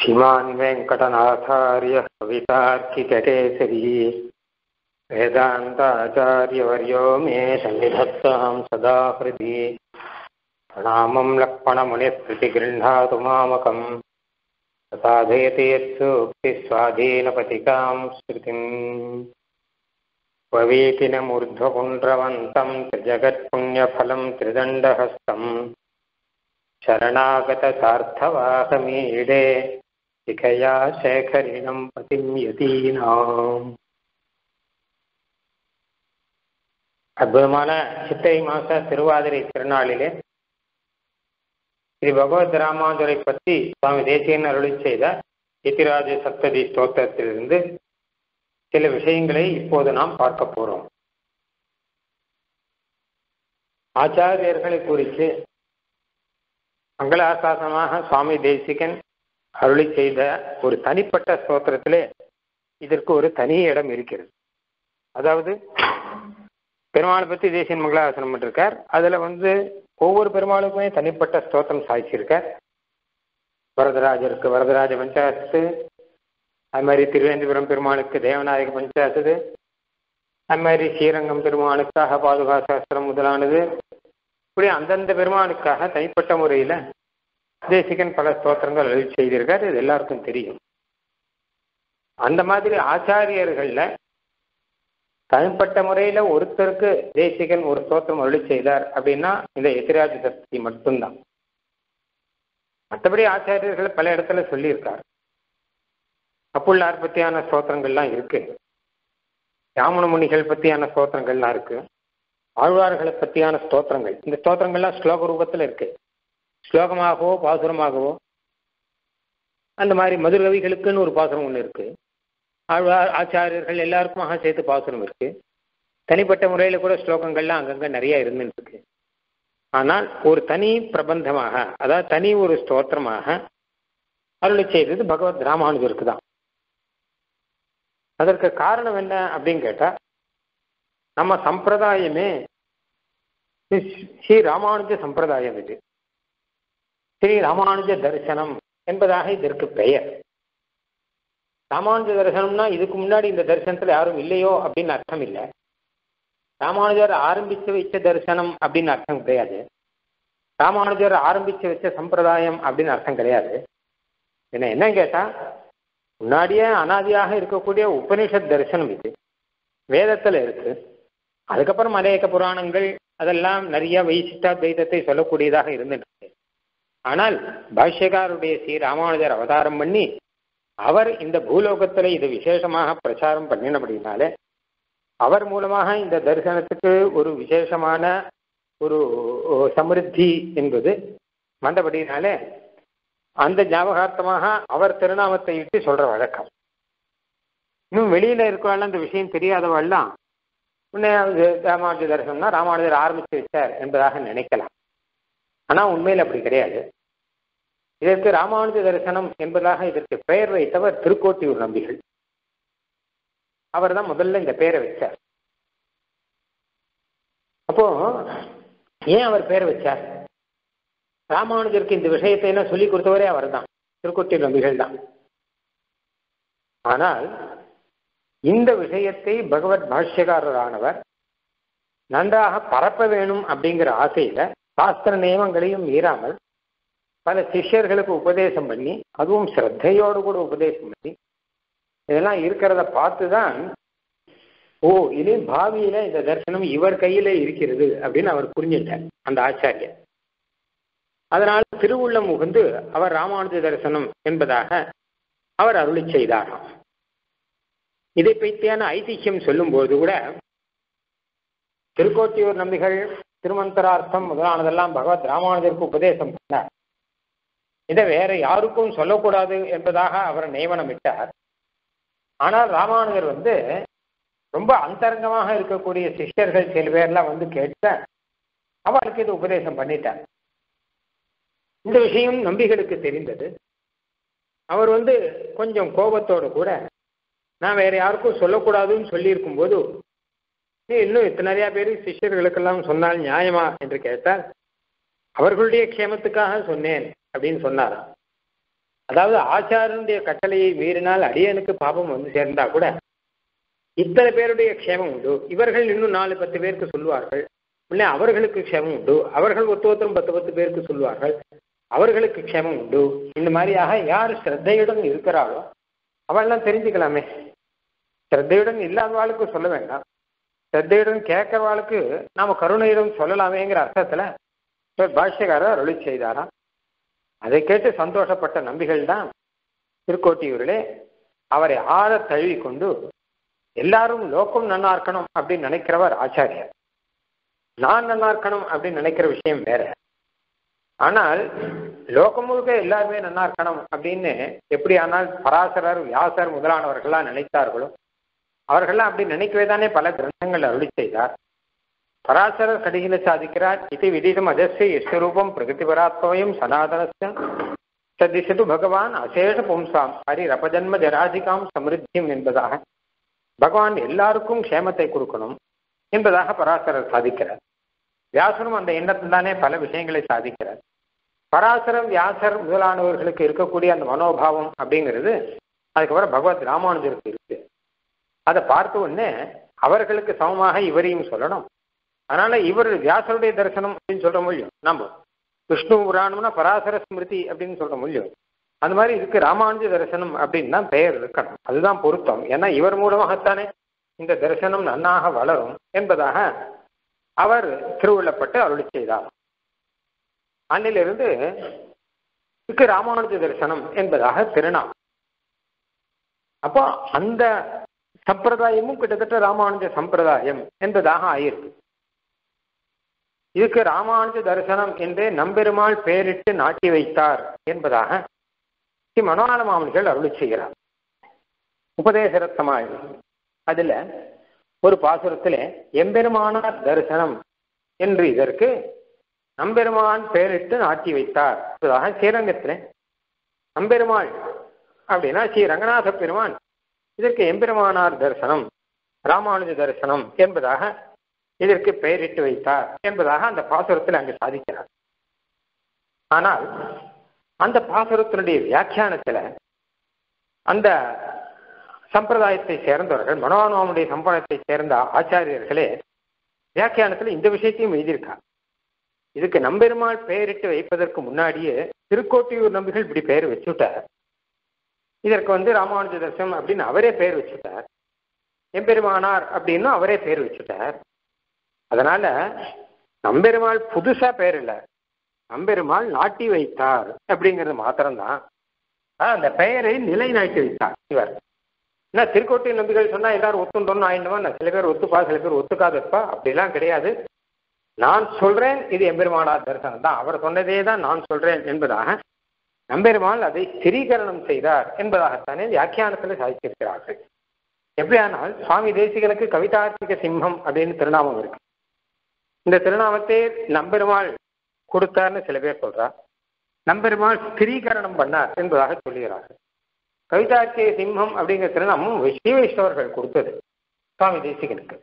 श्रीमान् वेङ्कटनाथार्यः कवितार्किककेसरी वेदान्ताचार्यवर्यो मे सन्निधत्तां सदा हृदि प्रणामं लक्ष्मणमुनिस्मृतिगृह्णातु मामकम् साधयति यत्सूक्तिस्वाधीनपतिकां स्मृतिम् ववीतिनमूर्ध्वपुण्ड्रवन्तं त्रिजगत्पुण्यफलं त्रिदण्डहस्तम् शरणागतसार्थवाहमीडे शिखया शेखरिणं पतिं यतीनाम् அற்புதமான சித்திரை மாச திருவாதிரை திருநாளிலே ஸ்ரீ பகவத் ராமாந்துரை பற்றி சுவாமி தேசியன் அருளி செய்த இத்திராஜ சப்ததி ஸ்தோத்திரத்திலிருந்து சில விஷயங்களை இப்போது நாம் பார்க்க போறோம் ஆச்சாரியர்களை குறித்து மங்களாசாசனமாக சுவாமி தேசிகன் அருளி செய்த ஒரு தனிப்பட்ட ஸ்தோத்திரத்திலே இதற்கு ஒரு தனி இடம் இருக்கிறது அதாவது பெருமாளை பற்றி தேசியன் மங்களாசனம் பண்ணிருக்கார் அதில் வந்து ஒவ்வொரு பெருமாளுக்குமே தனிப்பட்ட ஸ்தோத்திரம் சாய்ச்சிருக்கார் வரதராஜருக்கு வரதராஜ பஞ்சாயத்து அது மாதிரி திருவேந்திபுரம் பெருமாளுக்கு தேவநாயக பஞ்சாயத்து அது மாதிரி ஸ்ரீரங்கம் பெருமாளுக்காக பாதுகா சாஸ்திரம் முதலானது இப்படி அந்தந்த பெருமாளுக்காக தனிப்பட்ட முறையில் தேசிகன் பல ஸ்தோத்திரங்கள் எழுதி செய்திருக்கார் இது எல்லாருக்கும் தெரியும் அந்த மாதிரி ஆச்சாரியர்களில் தனிப்பட்ட முறையில் ஒருத்தருக்கு தேசிகன் ஒரு ஸ்தோத்திரம் அருளி செய்தார் அப்படின்னா இந்த எதிராஜ சக்தி மட்டும்தான் மற்றபடி ஆச்சாரியர்கள் பல இடத்துல சொல்லியிருக்கார் அப்புள்ளார் பற்றியான ஸ்தோத்திரங்கள்லாம் இருக்கு யாமன முனிகள் பற்றியான ஸ்தோத்திரங்கள்லாம் இருக்கு ஆழ்வார்களை பற்றியான ஸ்தோத்திரங்கள் இந்த ஸ்தோத்திரங்கள்லாம் ஸ்லோக ரூபத்தில் இருக்கு ஸ்லோகமாகவோ பாசுரமாகவோ அந்த மாதிரி மதுரகவிகளுக்குன்னு ஒரு பாசுரம் ஒன்று இருக்கு ஆழ்வார் ஆச்சாரியர்கள் எல்லாருக்குமாக சேர்த்து பாசுரம் இருக்கு தனிப்பட்ட முறையில் கூட ஸ்லோகங்கள்லாம் அங்கங்கே நிறைய இருந்துட்டு இருக்கு ஆனால் ஒரு தனி பிரபந்தமாக அதாவது தனி ஒரு ஸ்தோத்திரமாக அருளை செய்தது பகவத் ராமானுஜருக்கு தான் அதற்கு காரணம் என்ன அப்படின்னு கேட்டால் நம்ம சம்பிரதாயமே ஸ்ரீ ராமானுஜ சம்பிரதாயம் இது ஸ்ரீ ராமானுஜ தரிசனம் என்பதாக இதற்கு பெயர் ராமானுஜ தரிசனம்னா இதுக்கு முன்னாடி இந்த தரிசனத்தில் யாரும் இல்லையோ அப்படின்னு அர்த்தம் இல்லை ராமானுஜர் ஆரம்பித்து வச்ச தரிசனம் அப்படின்னு அர்த்தம் கிடையாது ராமானுஜர் ஆரம்பித்து வச்ச சம்பிரதாயம் அப்படின்னு அர்த்தம் கிடையாது என்ன என்ன கேட்டால் முன்னாடியே அனாதியாக இருக்கக்கூடிய உபனிஷத் தரிசனம் இது வேதத்தில் இருக்கு அதுக்கப்புறம் அநேக புராணங்கள் அதெல்லாம் நிறைய வைசிஷ்டா துவைதத்தை சொல்லக்கூடியதாக இருந்துட்டு ஆனால் பாஷ்யகாருடைய ஸ்ரீ ராமானுஜர் அவதாரம் பண்ணி அவர் இந்த பூலோகத்தில் இது விசேஷமாக பிரச்சாரம் பண்ணினபடினாலே அவர் மூலமாக இந்த தரிசனத்துக்கு ஒரு விசேஷமான ஒரு சமிருத்தி என்பது வந்தபடினாலே அந்த ஞாபகார்த்தமாக அவர் திருநாமத்தை இட்டு சொல்ற வழக்கம் இன்னும் வெளியில இருக்கிறவாள் அந்த விஷயம் தெரியாதவாள்லாம் உன்னை ராமானுஜ தரிசனம்னா ராமானுஜர் ஆரம்பித்து வச்சார் என்பதாக நினைக்கலாம் ஆனால் உண்மையில் அப்படி கிடையாது இதற்கு ராமானுஜ தரிசனம் என்பதாக இதற்கு பெயர் வைத்தவர் திருக்கோட்டியூர் நம்பிகள் அவர் தான் முதல்ல இந்த பெயரை வச்சார் அப்போ ஏன் அவர் பெயர் வச்சார் ராமானுஜருக்கு இந்த விஷயத்தை என்ன சொல்லி கொடுத்தவரே அவர் தான் திருக்கோட்டியூர் நம்பிகள் தான் ஆனால் இந்த விஷயத்தை பகவத் பாஷ்யக்காரரானவர் நன்றாக பரப்ப வேணும் அப்படிங்கிற ஆசையில சாஸ்திர நியமங்களையும் மீறாமல் பல சிஷ்யர்களுக்கு உபதேசம் பண்ணி அதுவும் ஸ்ரத்தையோடு கூட உபதேசம் பண்ணி இதெல்லாம் இருக்கிறத பார்த்து தான் ஓ இனி பாவியில இந்த தரிசனம் இவர் கையில இருக்கிறது அப்படின்னு அவர் புரிஞ்சுட்டார் அந்த ஆச்சாரியர் அதனால் திருவுள்ளம் முகந்து அவர் ராமானுஜ தரிசனம் என்பதாக அவர் அருளி செய்தாராம் இதை பற்றியான ஐதிஹ்யம் சொல்லும்போது கூட திருக்கோட்டியூர் நம்பிகள் திருமந்தரார்த்தம் முதலானதெல்லாம் பகவத் ராமானுஜருக்கு உபதேசம் பண்ணார் இதை வேற யாருக்கும் சொல்லக்கூடாது என்பதாக அவர் நியமனமிட்டார் ஆனால் ராமானுஜர் வந்து ரொம்ப அந்தரங்கமாக இருக்கக்கூடிய சிஷ்யர்கள் சில பேர்லாம் வந்து கேட்க அவருக்கு இது உபதேசம் பண்ணிட்டார் இந்த விஷயம் நம்பிகளுக்கு தெரிந்தது அவர் வந்து கொஞ்சம் கோபத்தோடு கூட நான் வேற யாருக்கும் சொல்லக்கூடாதுன்னு சொல்லியிருக்கும் போது நீ இன்னும் இத்தனை நிறையா பேர் சிஷ்யர்களுக்கெல்லாம் சொன்னால் நியாயமா என்று கேட்டால் அவர்களுடைய க்ஷேமத்துக்காக சொன்னேன் அப்படின்னு சொன்னாராம் அதாவது ஆச்சாரனுடைய கட்டளையை மீறினால் அடியனுக்கு பாபம் வந்து சேர்ந்தா கூட இத்தனை பேருடைய க்ஷேமம் உண்டு இவர்கள் இன்னும் நாலு பத்து பேருக்கு சொல்லுவார்கள் இல்லை அவர்களுக்கு க்ஷேமம் உண்டு அவர்கள் ஒத்து ஒருத்தரும் பத்து பத்து பேருக்கு சொல்லுவார்கள் அவர்களுக்கு க்ஷேமம் உண்டு இந்த மாதிரியாக யார் ஸ்ரத்தையுடன் இருக்கிறாளோ அவள்லாம் தெரிஞ்சுக்கலாமே ஸ்ரத்தையுடன் இல்லாதவாளுக்கு சொல்ல வேண்டாம் ஸ்ரத்தையுடன் கேட்கறவாளுக்கு நாம கருணையுடன் சொல்லலாமேங்கிற அர்த்தத்துல பாஷ்யக்காரர் அருளி செய்தாராம் அதை கேட்டு சந்தோஷப்பட்ட நம்பிகள் தான் திருக்கோட்டியூரிலே அவரை ஆற தழுவி கொண்டு எல்லாரும் லோகம் நன்னா இருக்கணும் அப்படின்னு நினைக்கிறவர் ஆச்சாரியர் நான் நன்னா இருக்கணும் அப்படின்னு நினைக்கிற விஷயம் வேற ஆனால் லோகம் முழுக்க எல்லாருமே நன்னா இருக்கணும் அப்படின்னு எப்படி ஆனால் பராசரர் வியாசர் முதலானவர்கள்லாம் நினைத்தார்களோ அவர்கள்லாம் அப்படி நினைக்கவே தானே பல கிரந்தங்கள் அருளி செய்தார் பராசரர் கடிகில சாதிக்கிறார் இது விதிதம் அஜஸ்ய யஸ்வரூபம் பிரகதிபராத்மயம் சனாதனஸ்ய சதிசது பகவான் அசேஷ பும்சாம் ஹரிரபஜன்ம ஜராதிகாம் சமிருத்தியம் என்பதாக பகவான் எல்லாருக்கும் க்ஷேமத்தை கொடுக்கணும் என்பதாக பராசரர் சாதிக்கிறார் வியாசரும் அந்த எண்ணத்தில் தானே பல விஷயங்களை சாதிக்கிறார் பராசரம் வியாசர் முதலானவர்களுக்கு இருக்கக்கூடிய அந்த மனோபாவம் அப்படிங்கிறது அதுக்கப்புறம் பகவத் ராமானுஜருக்கு இருக்கு அதை பார்த்த உடனே அவர்களுக்கு சமமாக இவரையும் சொல்லணும் அதனால இவர் வியாசருடைய தரிசனம் அப்படின்னு சொல்ற முடியும் நம்ம விஷ்ணு புராணம்னா பராசர ஸ்மிருதி அப்படின்னு சொல்ற முடியும் அந்த மாதிரி இதுக்கு ராமானுஜ தரிசனம் அப்படின்னு தான் பெயர் இருக்கணும் அதுதான் பொருத்தம் ஏன்னா இவர் மூலமாகத்தானே இந்த தரிசனம் நன்னாக வளரும் என்பதாக அவர் திருவுள்ளப்பட்டு அருளி செய்தார் அன்னிலிருந்து இதுக்கு ராமானுஜ தரிசனம் என்பதாக திருநாம் அப்போ அந்த சம்பிரதாயமும் கிட்டத்தட்ட ராமானுஜ சம்பிரதாயம் என்பதாக ஆயிருக்கு இதுக்கு ராமானுஜ தரிசனம் என்றே நம்பெருமாள் பெயரிட்டு நாட்டி வைத்தார் என்பதாக ஸ்ரீ மனோகால மாமனிகள் அருளி செய்கிறார் உபதேசரத்தமாய் அதுல ஒரு பாசுரத்திலே எம்பெருமானார் தரிசனம் என்று இதற்கு நம்பெருமான் பெயரிட்டு நாட்டி வைத்தார் என்பதாக ஸ்ரீரங்கத்திலே நம்பெருமாள் அப்படின்னா ஸ்ரீ ரங்கநாத பெருமான் இதற்கு எம்பெருமானார் தரிசனம் ராமானுஜ தரிசனம் என்பதாக இதற்கு பெயரிட்டு வைத்தார் என்பதாக அந்த பாசுரத்தில் அங்கு சாதிக்கிறார் ஆனால் அந்த பாசுரத்தினுடைய வியாக்கியானத்தில் அந்த சம்பிரதாயத்தை சேர்ந்தவர்கள் மனோன்வாமுடைய சம்பிரதாயத்தை சேர்ந்த ஆச்சாரியர்களே வியாக்கியானத்தில் இந்த விஷயத்தையும் எழுதியிருக்கார் இதுக்கு நம்பெருமாள் பெயரிட்டு வைப்பதற்கு முன்னாடியே திருக்கோட்டியூர் நம்பிகள் இப்படி பெயர் வச்சுட்டார் இதற்கு வந்து ராமானுஜ தர்சனம் அப்படின்னு அவரே பெயர் வச்சுட்டார் எம்பெருமானார் அப்படின்னு அவரே பெயர் வச்சுட்டார் அதனால நம்பெருமாள் புதுசா பெயர் இல்லை நம்பெருமாள் நாட்டி வைத்தார் அப்படிங்கிறது மாத்திரம்தான் அந்த பெயரை நிலைநாட்டி வைத்தார் இவர் என்ன திருக்கோட்டை நம்பிகள் சொன்னா எல்லாரும் ஒத்துண்டோன்னு ஆயிடுவா நான் சில பேர் ஒத்துப்பா சில பேர் ஒத்துக்காதப்பா அப்படிலாம் கிடையாது நான் சொல்றேன் இது எம்பெருமானார் தரிசனம் தான் அவர் சொன்னதே தான் நான் சொல்றேன் என்பதாக நம்பெருமாள் அதை ஸ்திரீகரணம் செய்தார் என்பதாகத்தானே வியாக்கியானத்தில் சாதிச்சிருக்கிறார்கள் எப்படியானால் சுவாமி தேசிகனுக்கு கவிதார்த்திக சிம்மம் அப்படின்னு திருநாமம் இருக்கு இந்த திருநாமத்தை நம்பெருமாள் கொடுத்தார்னு சில பேர் சொல்றா நம்பெருமாள் ஸ்திரீகரணம் பண்ணார் என்பதாக சொல்லுகிறார்கள் கவிதார்த்திக சிம்மம் அப்படிங்கிற திருநாமம் ஸ்ரீ வைஷ்ணவர்கள் கொடுத்தது சுவாமி தேசிகனுக்கு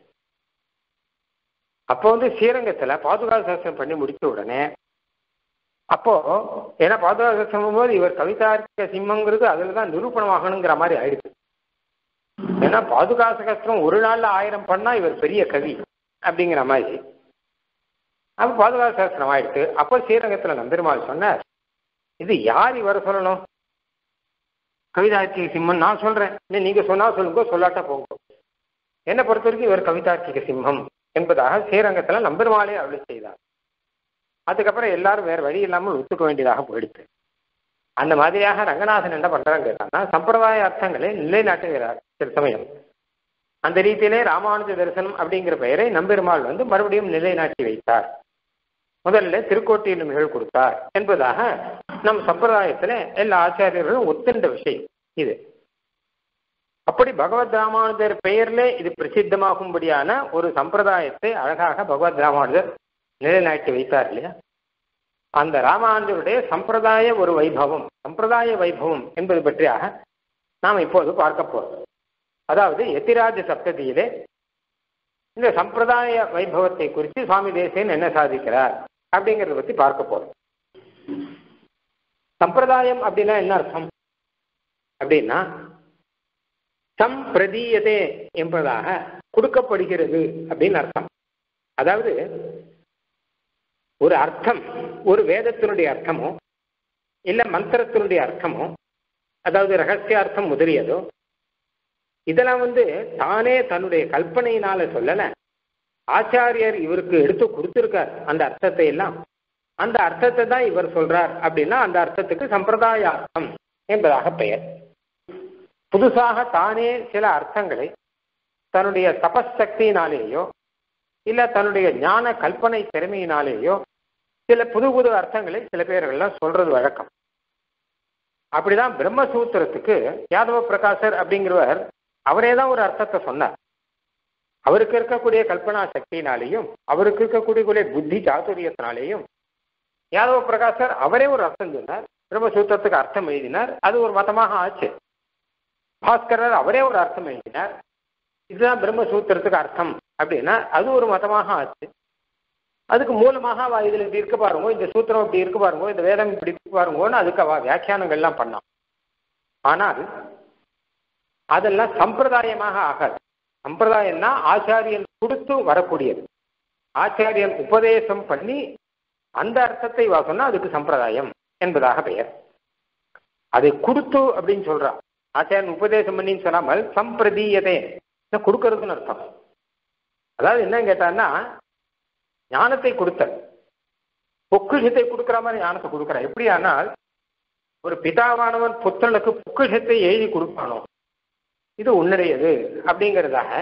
அப்போ வந்து ஸ்ரீரங்கத்துல பாதுகா சாஸ்திரம் பண்ணி முடிச்ச உடனே அப்போ ஏன்னா பாதுகா சாஸ்திரம் போது இவர் கவிதார்த்திக சிம்மங்கிறது அதுல தான் நிரூபணமாகணுங்கிற மாதிரி ஆயிடுச்சு ஏன்னா பாதுகா சகஸ்திரம் ஒரு நாள்ல ஆயிரம் பண்ணா இவர் பெரிய கவி அப்படிங்கிற மாதிரி அப்போ பாதுகா சாஸ்திரம் ஆயிடுச்சு அப்போ ஸ்ரீரங்கத்துல நம்பெருமாள் சொன்னார் இது யார் இவர் சொல்லணும் கவிதார்த்திக சிம்மம் நான் சொல்றேன் இல்லை நீங்க சொன்னா சொல்லுங்க சொல்லாட்டா போங்க என்னை பொறுத்த வரைக்கும் இவர் கவிதார்த்திக சிம்மம் என்பதாக ஸ்ரீரங்கத்துல நம்பெருமாளே அருளி செய்தார் அதுக்கப்புறம் எல்லாரும் வேற வழி இல்லாமல் ஒத்துக்க வேண்டியதாக போயிடுச்சு அந்த மாதிரியாக ரங்கநாதன் என்ன பண்றான்னு கேட்டாங்கன்னா சம்பிரதாய அர்த்தங்களை நிலைநாட்டுகிறார் சில சமயம் அந்த ரீதியிலே ராமானுஜ தரிசனம் அப்படிங்கிற பெயரை நம்பெருமாள் வந்து மறுபடியும் நிலைநாட்டி வைத்தார் முதல்ல திருக்கோட்டியில் நிகழ் கொடுத்தார் என்பதாக நம் சம்பிரதாயத்துல எல்லா ஆச்சாரியர்களும் ஒத்துண்ட விஷயம் இது அப்படி பகவத் ராமானுஜர் பெயர்ல இது பிரசித்தமாகும்படியான ஒரு சம்பிரதாயத்தை அழகாக பகவத் ராமானுஜர் நிலைநாட்டி வைத்தார் இல்லையா அந்த ராமானுஜருடைய சம்பிரதாய ஒரு வைபவம் சம்பிரதாய வைபவம் என்பது பற்றியாக நாம் இப்போது பார்க்க போறோம் அதாவது எத்திராஜ சப்ததியிலே இந்த சம்பிரதாய வைபவத்தை குறித்து சுவாமி தேசியன் என்ன சாதிக்கிறார் அப்படிங்கிறத பற்றி பார்க்க போறோம் சம்பிரதாயம் அப்படின்னா என்ன அர்த்தம் அப்படின்னா சம் பிரதீயதே என்பதாக கொடுக்கப்படுகிறது அப்படின்னு அர்த்தம் அதாவது ஒரு அர்த்தம் ஒரு வேதத்தினுடைய அர்த்தமோ இல்ல மந்திரத்தினுடைய அர்த்தமோ அதாவது ரகசிய அர்த்தம் முதலியதோ இதெல்லாம் வந்து தானே தன்னுடைய கல்பனையினால சொல்லல ஆச்சாரியர் இவருக்கு எடுத்து கொடுத்திருக்கார் அந்த அர்த்தத்தை எல்லாம் அந்த அர்த்தத்தை தான் இவர் சொல்றார் அப்படின்னா அந்த அர்த்தத்துக்கு சம்பிரதாய அர்த்தம் என்பதாக பெயர் புதுசாக தானே சில அர்த்தங்களை தன்னுடைய தபசக்தியினாலேயோ இல்ல தன்னுடைய ஞான கல்பனை திறமையினாலேயோ சில புது புது அர்த்தங்களை சில பேர்கள்லாம் சொல்றது வழக்கம் அப்படிதான் பிரம்மசூத்திரத்துக்கு யாதவ பிரகாசர் அப்படிங்கிறவர் அவரே தான் ஒரு அர்த்தத்தை சொன்னார் அவருக்கு இருக்கக்கூடிய கல்பனா சக்தியினாலேயும் அவருக்கு இருக்கக்கூடிய புத்தி சாதுரியத்தினாலேயும் யாதவ பிரகாசர் அவரே ஒரு அர்த்தம் சொன்னார் பிரம்மசூத்திரத்துக்கு அர்த்தம் எழுதினார் அது ஒரு மதமாக ஆச்சு பாஸ்கரர் அவரே ஒரு அர்த்தம் எழுதினார் இதுதான் பிரம்மசூத்திரத்துக்கு அர்த்தம் அப்படின்னா அது ஒரு மதமாக ஆச்சு அதுக்கு மூலமாக அவ இதுல இப்படி இருக்க பாருங்க இந்த சூத்திரம் இப்படி இருக்கு பாருங்க இந்த வேதம் இப்படி இருக்கு பாருங்கன்னு அதுக்கு அவ வியாக்கியானங்கள்லாம் பண்ணான் ஆனால் அதெல்லாம் சம்பிரதாயமாக ஆகாது சம்பிரதாயம்னா ஆச்சாரியன் கொடுத்து வரக்கூடியது ஆச்சாரியன் உபதேசம் பண்ணி அந்த அர்த்தத்தை வா சொன்னா அதுக்கு சம்பிரதாயம் என்பதாக பெயர் அதை கொடுத்து அப்படின்னு சொல்றான் ஆச்சாரியன் உபதேசம் பண்ணின்னு சொல்லாமல் சம்பிரதீயதே கொடுக்கறதுன்னு அர்த்தம் அதாவது என்ன கேட்டான்னா ஞானத்தை கொடுத்த பொக்கிஷத்தை கொடுக்குற மாதிரி ஞானத்தை கொடுக்குறான் எப்படி ஆனால் ஒரு பிதாவானவன் புத்திரனுக்கு பொக்கிஷத்தை எழுதி கொடுப்பானோ இது உன்னுடையது அப்படிங்கிறதாக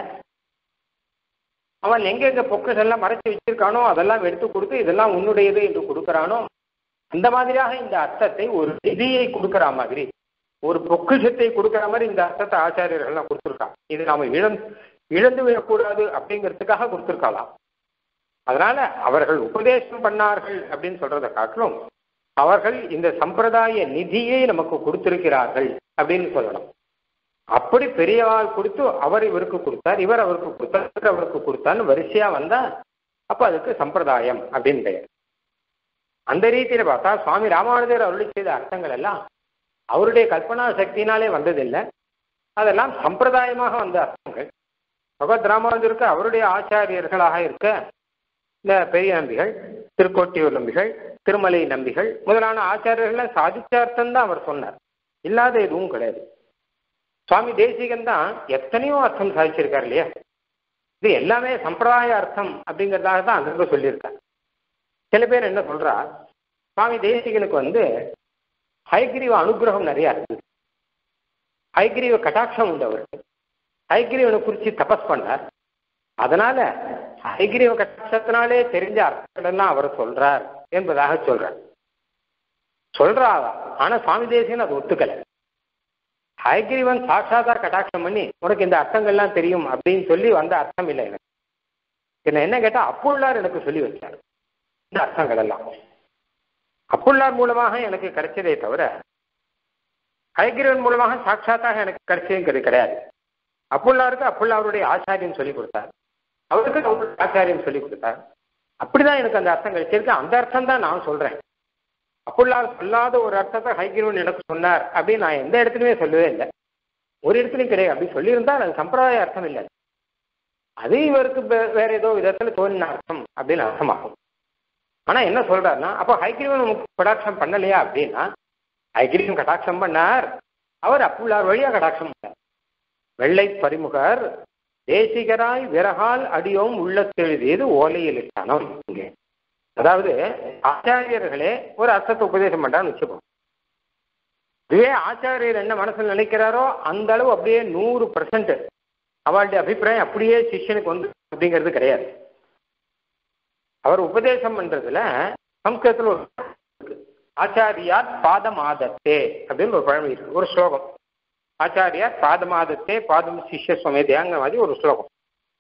அவன் எங்கெங்க பொக்கிஷம் எல்லாம் மறைச்சு வச்சிருக்கானோ அதெல்லாம் எடுத்து கொடுத்து இதெல்லாம் உன்னுடையது என்று கொடுக்கறானோ அந்த மாதிரியாக இந்த அர்த்தத்தை ஒரு நிதியை கொடுக்கிற மாதிரி ஒரு பொக்கிஷத்தை கொடுக்கிற மாதிரி இந்த அர்த்தத்தை ஆச்சாரியர்கள்லாம் கொடுத்துருக்கான் இது நாம இழந்து இழந்து விடக்கூடாது அப்படிங்கிறதுக்காக கொடுத்துருக்கலாம் அதனால அவர்கள் உபதேசம் பண்ணார்கள் அப்படின்னு சொல்றதை காட்டிலும் அவர்கள் இந்த சம்பிரதாய நிதியை நமக்கு கொடுத்திருக்கிறார்கள் அப்படின்னு சொல்லணும் அப்படி பெரியவாள் கொடுத்து அவர் இவருக்கு கொடுத்தார் இவர் அவருக்கு கொடுத்தார் இவர் அவருக்கு கொடுத்தான்னு வரிசையா வந்தா அப்ப அதுக்கு சம்பிரதாயம் அப்படின்னு பெயர் அந்த ரீதியில பார்த்தா சுவாமி ராமானுஜர் அருளி செய்த அர்த்தங்கள் எல்லாம் அவருடைய கல்பனா சக்தியினாலே வந்ததில்லை அதெல்லாம் சம்பிரதாயமாக வந்த அர்த்தங்கள் பகவத் ராமானுஜருக்கு அவருடைய ஆச்சாரியர்களாக இருக்க இந்த பெரிய நம்பிகள் திருக்கோட்டியூர் நம்பிகள் திருமலை நம்பிகள் முதலான ஆச்சாரியர்களை சாதிச்ச அர்த்தம் தான் அவர் சொன்னார் இல்லாத எதுவும் கிடையாது சுவாமி தேசிகன் தான் எத்தனையோ அர்த்தம் சாதிச்சிருக்கார் இல்லையா இது எல்லாமே சம்பிரதாய அர்த்தம் அப்படிங்கிறதாக தான் அங்கங்க சொல்லியிருக்கார் சில பேர் என்ன சொல்றா சுவாமி தேசிகனுக்கு வந்து ஹைகிரீவ அனுகிரகம் நிறைய இருக்குது ஹைகிரீவ கட்டாட்சம் உண்டு அவருக்கு ஹைகிரீவனை குறித்து தபஸ் பண்ணார் அதனால ஹைகிரீவ கட்டாட்சத்தினாலே தெரிஞ்ச அர்த்தங்கள்லாம் அவர் சொல்றார் என்பதாக சொல்றார் சொல்றா ஆனா சுவாமி தேசிகன் அது ஒத்துக்கலை ஹயகிரிவன் சாட்சாத்தா கட்டாட்சம் பண்ணி உனக்கு இந்த அர்த்தங்கள்லாம் தெரியும் அப்படின்னு சொல்லி வந்த அர்த்தம் இல்லை எனக்கு என்ன என்ன கேட்டா அப்புள்ளார் எனக்கு சொல்லி வச்சார் இந்த அர்த்தங்கள் எல்லாம் அப்புள்ளார் மூலமாக எனக்கு கிடைச்சதே தவிர ஹயகிரிவன் மூலமாக சாட்சாத்தாக எனக்கு கிடைச்சதுங்கிறது கிடையாது அப்புள்ளாருக்கு அப்புள்ளாருடைய ஆச்சாரியம் சொல்லி கொடுத்தார் அவருக்கு அவருடைய ஆச்சாரியம் சொல்லி கொடுத்தார் அப்படிதான் எனக்கு அந்த அர்த்தம் கிடைச்சிருக்கு அந்த அர்த்தம் தான் நான் சொல்றேன் அப்புள்ளார் சொல்லாத ஒரு அர்த்தத்தை ஹைகிரவன் எனக்கு சொன்னார் அப்படின்னு நான் எந்த இடத்துலையுமே சொல்லவே இல்லை ஒரு இடத்துலையும் கிடையாது அப்படி சொல்லியிருந்தா அது சம்பிரதாய அர்த்தம் இல்லை அது இவருக்கு வேற ஏதோ விதத்தில் தோணின அர்த்தம் அப்படின்னு அர்த்தமாகும் ஆனால் என்ன சொல்றாருன்னா அப்போ ஹைகிரீவன் நமக்கு கடாட்சம் பண்ணலையா அப்படின்னா ஹைகிரீவன் கடாட்சம் பண்ணார் அவர் அப்புள்ளார் வழியா கடாட்சம் பண்ணார் வெள்ளை பரிமுகர் தேசிகராய் விரகால் அடியோம் உள்ளத்தெழுதியது ஓலையில் இட்டானோம் இங்கே அதாவது ஆச்சாரியர்களே ஒரு அர்த்தத்தை உபதேசம் பண்றான்னு வச்சுப்போம் இதுவே ஆச்சாரியர் என்ன மனசில் நினைக்கிறாரோ அந்த அளவு அப்படியே நூறு பர்சன்ட் அவளுடைய அபிப்பிராயம் அப்படியே சிஷ்யனுக்கு வந்து அப்படிங்கிறது கிடையாது அவர் உபதேசம் பண்றதுல சம்ஸ்கிருதத்தில் ஒரு ஆச்சாரியார் பாதமாதத்தே அப்படின்னு ஒரு பழமொழி இருக்கு ஒரு ஸ்லோகம் ஆச்சாரியார் பாதமாதத்தே பாதம் சிஷ்ய சுமேதியாங்கிற மாதிரி ஒரு ஸ்லோகம்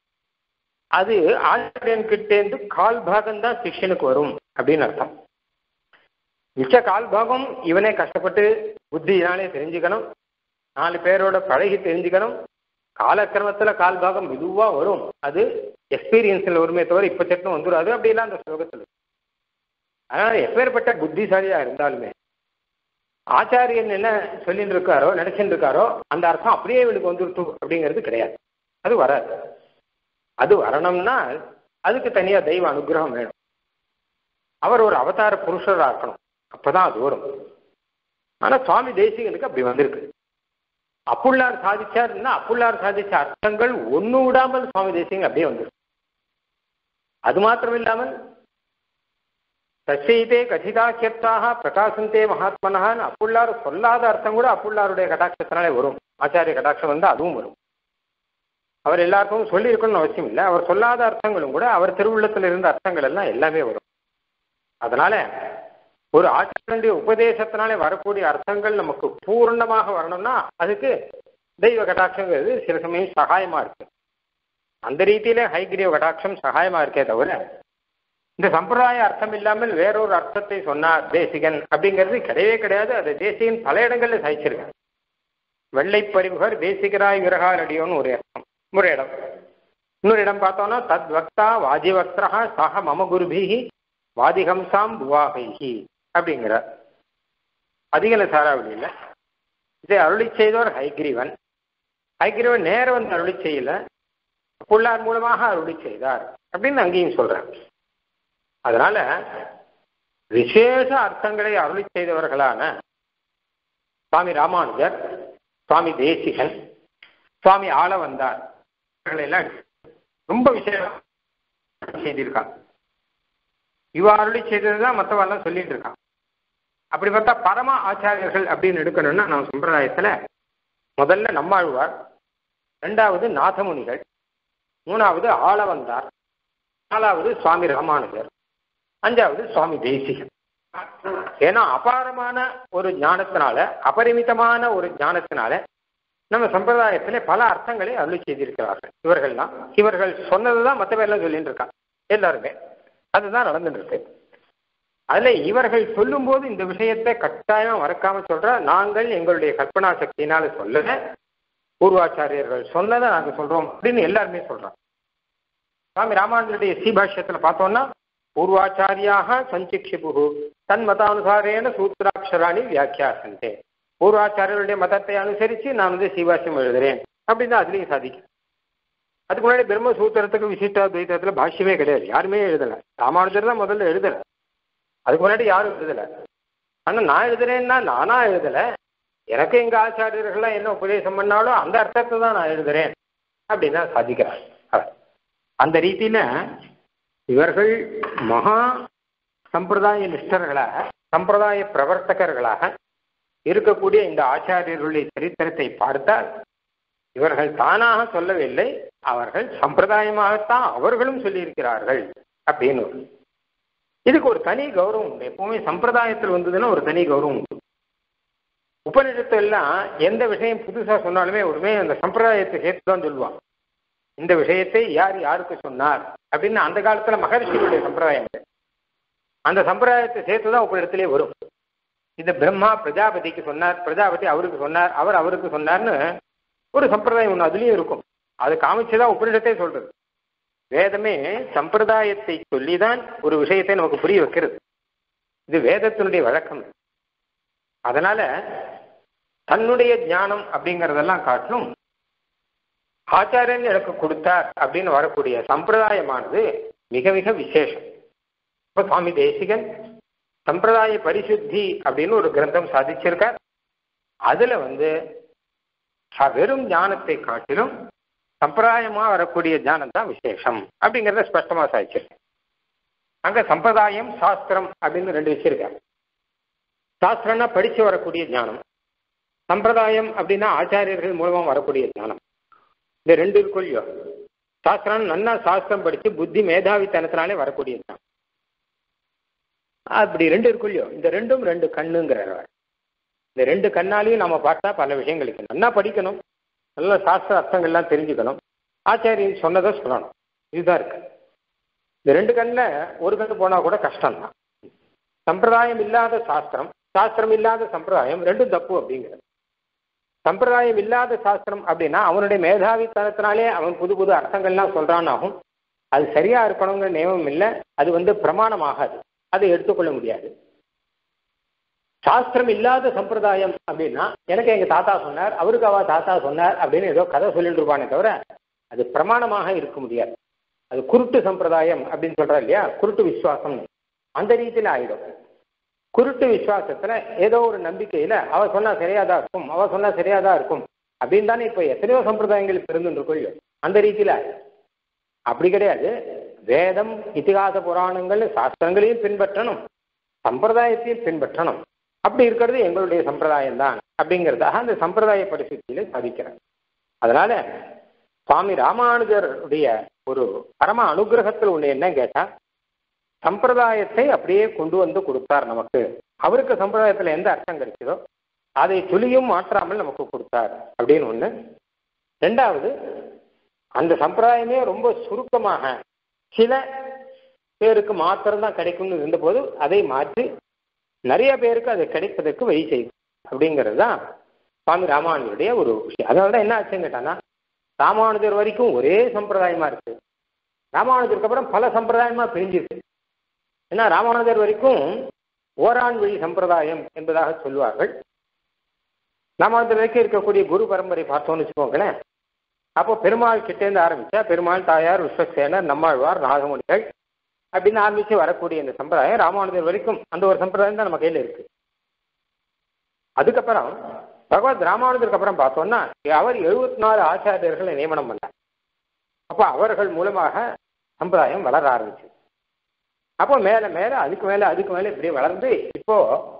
அது ஆச்சாரியன் கிட்டேருந்து கால் பாகம் தான் சிஷ்யனுக்கு வரும் அப்படின்னு அர்த்தம் மிச்ச கால் பாகம் இவனே கஷ்டப்பட்டு புத்தியினாலே தெரிஞ்சுக்கணும் நாலு பேரோட பழகி தெரிஞ்சுக்கணும் காலக்கிரமத்தில் கால் பாகம் மெதுவாக வரும் அது எக்ஸ்பீரியன்ஸில் வருமே தவிர இப்போ சட்டம் வந்துடாது அப்படிலாம் அந்த ஸ்லோகத்தில் அதனால் எப்பேற்பட்ட புத்திசாலியாக இருந்தாலுமே ஆச்சாரியன் என்ன சொல்லிட்டு இருக்காரோ நினைச்சுட்டு இருக்காரோ அந்த அர்த்தம் அப்படியே இவனுக்கு வந்துருட்டு அப்படிங்கிறது கிடையாது அது வராது அது வரணும்னா அதுக்கு தனியா தெய்வ அனுகிரகம் வேணும் அவர் ஒரு அவதார புருஷராக இருக்கணும் அப்பதான் அது வரும் ஆனா சுவாமி தேசிகனுக்கு அப்படி வந்திருக்கு அப்புள்ளார் சாதிச்சார்னா அப்புள்ளார் சாதிச்ச அர்த்தங்கள் ஒண்ணு விடாமல் சுவாமி தேசிகன் அப்படியே வந்திருக்கு அது மாத்திரம் இல்லாமல் தசைதே கதிதாக்கியத்தாக பிரகாசந்தே மகாத்மனஹான்னு அப்புள்ளார் சொல்லாத அர்த்தம் கூட அப்புள்ளாருடைய கடாட்சத்தினாலே வரும் ஆச்சாரிய கடாட்சம் வந்து அதுவும் வரும் அவர் எல்லாருக்கும் சொல்லி இருக்கணும்னு அவசியம் இல்லை அவர் சொல்லாத அர்த்தங்களும் கூட அவர் திருவுள்ளத்தில் இருந்த அர்த்தங்கள் எல்லாம் எல்லாமே வரும் அதனால ஒரு ஆச்சாரனுடைய உபதேசத்தினாலே வரக்கூடிய அர்த்தங்கள் நமக்கு பூர்ணமாக வரணும்னா அதுக்கு தெய்வ கடாட்சங்கிறது சில சமயம் சகாயமா இருக்கு அந்த ரீதியிலே ஹைகிரீவ கடாட்சம் சகாயமா இருக்கே தவிர இந்த சம்பிரதாய அர்த்தம் இல்லாமல் வேறொரு அர்த்தத்தை சொன்னார் தேசிகன் அப்படிங்கிறது கிடையவே கிடையாது அது தேசிகன் பல இடங்கள்ல சாய்ச்சிருக்காங்க வெள்ளை பரிமுகர் தேசிகராய் விரகால் அடியோன்னு ஒரு அர்த்தம் ஒரு இடம் இன்னொரு இடம் பார்த்தோம்னா தத் வக்தா வாஜிவக்திரா சக மம குருபிஹி வாதிகம்சாம் புவாகைஹி அப்படிங்கிறார் அதிகல சாராவளியில் இதை அருளி செய்தவர் ஹைகிரீவன் ஹைகிரீவன் நேர வந்து அருளி செய்யல புள்ளார் மூலமாக அருளி செய்தார் அப்படின்னு அங்கேயும் சொல்றாங்க அதனால விசேஷ அர்த்தங்களை அருளி செய்தவர்களான சுவாமி ராமானுஜர் சுவாமி தேசிகன் சுவாமி ஆள வந்தார் இவர்களெல்லாம் ரொம்ப விசேஷம் செய்திருக்காங்க இவ அருளி செய்ததுதான் மற்றவெல்லாம் சொல்லிட்டு இருக்கான் அப்படி பார்த்தா பரம ஆச்சாரியர்கள் அப்படின்னு எடுக்கணும்னா நம்ம சம்பிரதாயத்துல முதல்ல நம்மாழ்வார் ரெண்டாவது நாதமுனிகள் மூணாவது ஆளவந்தார் நாலாவது சுவாமி ராமானுஜர் அஞ்சாவது சுவாமி தேசிகன் ஏன்னா அபாரமான ஒரு ஞானத்தினால அபரிமிதமான ஒரு ஞானத்தினால நம்ம சம்பிரதாயத்துல பல அர்த்தங்களை அருளி செய்திருக்கிறார்கள் இவர்கள்லாம் இவர்கள் சொன்னதுதான் மற்ற பேர்லாம் சொல்லிட்டு இருக்காங்க எல்லாருமே அதுதான் நடந்துட்டு இருக்கு அதுல இவர்கள் சொல்லும்போது இந்த விஷயத்தை கட்டாயம் மறக்காம சொல்ற நாங்கள் எங்களுடைய கற்பனா சக்தியினால சொல்லல பூர்வாச்சாரியர்கள் சொன்னதை நாங்க சொல்றோம் அப்படின்னு எல்லாருமே சொல்றோம் சுவாமி ராமானுஜருடைய ஸ்ரீபாஷ்யத்துல பார்த்தோம்னா பூர்வாச்சாரியாக சஞ்சிக்ஷிபு தன் மதானுசாரேன சூத்திராட்சராணி வியாக்கியாசந்தே பூர்வாச்சாரியருடைய மதத்தை அனுசரித்து நான் வந்து சீவாசியம் எழுதுறேன் அப்படின்னு தான் அதுலேயும் சாதிக்கும் அதுக்கு முன்னாடி பிரம்மசூத்திரத்துக்கு விசிஷ்டாத்வைத்தத்தில் பாஷ்யமே கிடையாது யாருமே எழுதலை ராமானுஜர் தான் முதல்ல எழுதலை அதுக்கு முன்னாடி யாரும் எழுதலை ஆனால் நான் எழுதுறேன்னா நானா எழுதலை எனக்கு எங்க ஆச்சாரியர்கள்லாம் என்ன உபதேசம் பண்ணாலும் அந்த அர்த்தத்தை தான் நான் எழுதுறேன் அப்படின்னு தான் சாதிக்கிறார் அந்த ரீதியில இவர்கள் மகா சம்பிரதாய நிஷ்டர்களாக சம்பிரதாய பிரவர்த்தகர்களாக இருக்கக்கூடிய இந்த ஆச்சாரியர்களுடைய சரித்திரத்தை பார்த்தால் இவர்கள் தானாக சொல்லவில்லை அவர்கள் சம்பிரதாயமாகத்தான் அவர்களும் சொல்லியிருக்கிறார்கள் அப்படின்னு இதுக்கு ஒரு தனி கௌரவம் உண்டு எப்பவுமே சம்பிரதாயத்தில் வந்ததுன்னா ஒரு தனி கௌரவம் உண்டு உபநிஷத்து எல்லாம் எந்த விஷயம் புதுசா சொன்னாலுமே உடனே அந்த சம்பிரதாயத்தை சேர்த்து தான் சொல்லுவான் இந்த விஷயத்தை யார் யாருக்கு சொன்னார் அப்படின்னு அந்த காலத்துல மகர்ஷிகளுடைய சம்பிரதாயம் அந்த சம்பிரதாயத்தை சேர்த்து தான் உபநிடத்திலே வரும் இந்த பிரம்மா பிரஜாபதிக்கு சொன்னார் பிரஜாபதி அவருக்கு சொன்னார் அவர் அவருக்கு சொன்னார்னு ஒரு சம்பிரதாயம் ஒன்று அதுலேயும் இருக்கும் அது காமிச்சுதான் உபநிடத்தை சொல்றது வேதமே சம்பிரதாயத்தை சொல்லிதான் ஒரு விஷயத்தை நமக்கு புரிய வைக்கிறது இது வேதத்தினுடைய வழக்கம் அதனால தன்னுடைய ஞானம் அப்படிங்கிறதெல்லாம் காட்டிலும் ஆச்சாரியன் எனக்கு கொடுத்தார் அப்படின்னு வரக்கூடிய சம்பிரதாயமானது மிக மிக விசேஷம் இப்போ சுவாமி தேசிகன் சம்பிரதாய பரிசுத்தி அப்படின்னு ஒரு கிரந்தம் சாதிச்சிருக்கார் அதுல வந்து வெறும் ஞானத்தை காட்டிலும் சம்பிரதாயமா வரக்கூடிய ஞானம் தான் விசேஷம் அப்படிங்கிறத ஸ்பஷ்டமா சாதிச்சிருக்கேன் அங்க சம்பிரதாயம் சாஸ்திரம் அப்படின்னு ரெண்டு வச்சிருக்காங்க சாஸ்திரம்னா படிச்சு வரக்கூடிய ஞானம் சம்பிரதாயம் அப்படின்னா ஆச்சாரியர்கள் மூலமா வரக்கூடிய ஞானம் இந்த ரெண்டு இருக்கும் இல்லையோ சாஸ்திரம் நன்னா சாஸ்திரம் படிச்சு புத்தி மேதாவித்தனத்தினாலே வரக்கூடிய ஞானம் அப்படி ரெண்டு இருக்கும் இல்லையோ இந்த ரெண்டும் ரெண்டு கண்ணுங்கிறார் இந்த ரெண்டு கண்ணாலையும் நம்ம பார்த்தா பல விஷயங்களுக்கு நல்லா படிக்கணும் நல்ல சாஸ்திர அர்த்தங்கள்லாம் தெரிஞ்சுக்கணும் ஆச்சாரியன் சொன்னதை சொல்லணும் இதுதான் இருக்கு இந்த ரெண்டு கண்ணில் ஒரு கண்ணு போனால் கூட கஷ்டம்தான் சம்பிரதாயம் இல்லாத சாஸ்திரம் சாஸ்திரம் இல்லாத சம்பிரதாயம் ரெண்டும் தப்பு அப்படிங்கிறது சம்பிரதாயம் இல்லாத சாஸ்திரம் அப்படின்னா அவனுடைய மேதாவித்தனத்தினாலே அவன் புது புது அர்த்தங்கள்லாம் சொல்றான் ஆகும் அது சரியா இருக்கணுங்கிற நியமம் இல்லை அது வந்து பிரமாணமாகாது அதை எடுத்துக்கொள்ள முடியாது சாஸ்திரம் இல்லாத சம்பிரதாயம் அப்படின்னா எனக்கு எங்க தாத்தா சொன்னார் அவருக்கு அவ தாத்தா சொன்னார் அப்படின்னு ஏதோ கதை சொல்லிட்டு இருப்பானே தவிர அது பிரமாணமாக இருக்க முடியாது அது குருட்டு சம்பிரதாயம் அப்படின்னு சொல்றா இல்லையா குருட்டு விசுவாசம் அந்த ரீதியில ஆயிடும் குருட்டு விசுவாசத்துல ஏதோ ஒரு நம்பிக்கையில அவ சொன்னா சரியாதான் இருக்கும் அவ சொன்னா சரியாதான் இருக்கும் அப்படின்னு தானே இப்ப எத்தனையோ சம்பிரதாயங்கள் பிறந்துருக்கோம் அந்த ரீதியில அப்படி கிடையாது வேதம் இதிகாச புராணங்கள் சாஸ்திரங்களையும் பின்பற்றணும் சம்பிரதாயத்தையும் பின்பற்றணும் அப்படி இருக்கிறது எங்களுடைய சம்பிரதாயம் தான் அப்படிங்கிறதாக அந்த சம்பிரதாய பரிசுத்தியில சாதிக்கிறேன் அதனால சுவாமி ராமானுஜருடைய ஒரு பரம அனுகிரகத்தில் ஒண்ணு என்ன கேட்டா சம்பிரதாயத்தை அப்படியே கொண்டு வந்து கொடுத்தார் நமக்கு அவருக்கு சம்பிரதாயத்துல எந்த அர்த்தம் கிடைச்சதோ அதை துளியும் மாற்றாமல் நமக்கு கொடுத்தார் அப்படின்னு ஒண்ணு ரெண்டாவது அந்த சம்பிரதாயமே ரொம்ப சுருக்கமாக சில பேருக்கு மாத்திரம்தான் கிடைக்கும்னு இருந்தபோது அதை மாற்றி நிறைய பேருக்கு அது கிடைப்பதற்கு வழி செய்யும் அப்படிங்கிறது தான் சுவாமி ராமானுஜருடைய ஒரு விஷயம் அதனால தான் என்ன ஆச்சுன்னு கேட்டான்னா ராமானுஜர் வரைக்கும் ஒரே சம்பிரதாயமா இருக்கு ராமானுஜருக்கு அப்புறம் பல சம்பிரதாயமா பிரிஞ்சிருக்கு ஏன்னா ராமானுஜர் வரைக்கும் ஓரான் வழி சம்பிரதாயம் என்பதாக சொல்லுவார்கள் ராமானுஜர் வரைக்கும் இருக்கக்கூடிய குரு பரம்பரை பார்த்தோம்னு வச்சுக்கோங்களேன் அப்போ பெருமாள் கிட்டேருந்து ஆரம்பிச்சா பெருமாள் தாயார் விஸ்வசேனர் நம்மாழ்வார் நாகமணிகள் அப்படின்னு ஆரம்பிச்சு வரக்கூடிய இந்த சம்பிரதாயம் ராமானுஜர் வரைக்கும் அந்த ஒரு சம்பிரதாயம் தான் நம்ம கையில் இருக்கு அதுக்கப்புறம் பகவத் ராமானுஜருக்கு அப்புறம் பார்த்தோம்னா அவர் எழுபத்தி நாலு ஆச்சாரியர்களை நியமனம் பண்ணார் அப்போ அவர்கள் மூலமாக சம்பிரதாயம் வளர ஆரம்பிச்சு அப்போ மேல மேல அதுக்கு மேல அதுக்கு மேல இப்படி வளர்ந்து இப்போ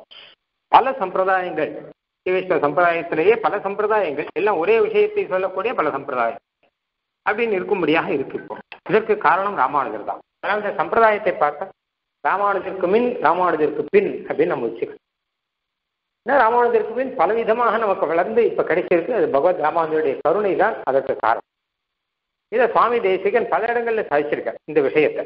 பல சம்பிரதாயங்கள் ஸ்ரீவைஷ்ணவ சம்பிரதாயத்திலேயே பல சம்பிரதாயங்கள் எல்லாம் ஒரே விஷயத்தை சொல்லக்கூடிய பல சம்பிரதாயம் அப்படின்னு இருக்கும்படியாக இருக்கு இப்போ இதற்கு காரணம் ராமானுஜர் தான் அதனால் இந்த சம்பிரதாயத்தை பார்த்தா ராமானுஜருக்கு மின் ராமானுஜருக்கு பின் அப்படின்னு நம்ம வச்சுக்கணும் ஏன்னா ராமானுஜருக்கு பின் பலவிதமாக நமக்கு வளர்ந்து இப்ப கிடைச்சிருக்கு அது பகவத் ராமானுஜருடைய கருணை தான் அதற்கு காரணம் இதை சுவாமி தேசிகன் பல இடங்கள்ல சாதிச்சிருக்கார் இந்த விஷயத்தை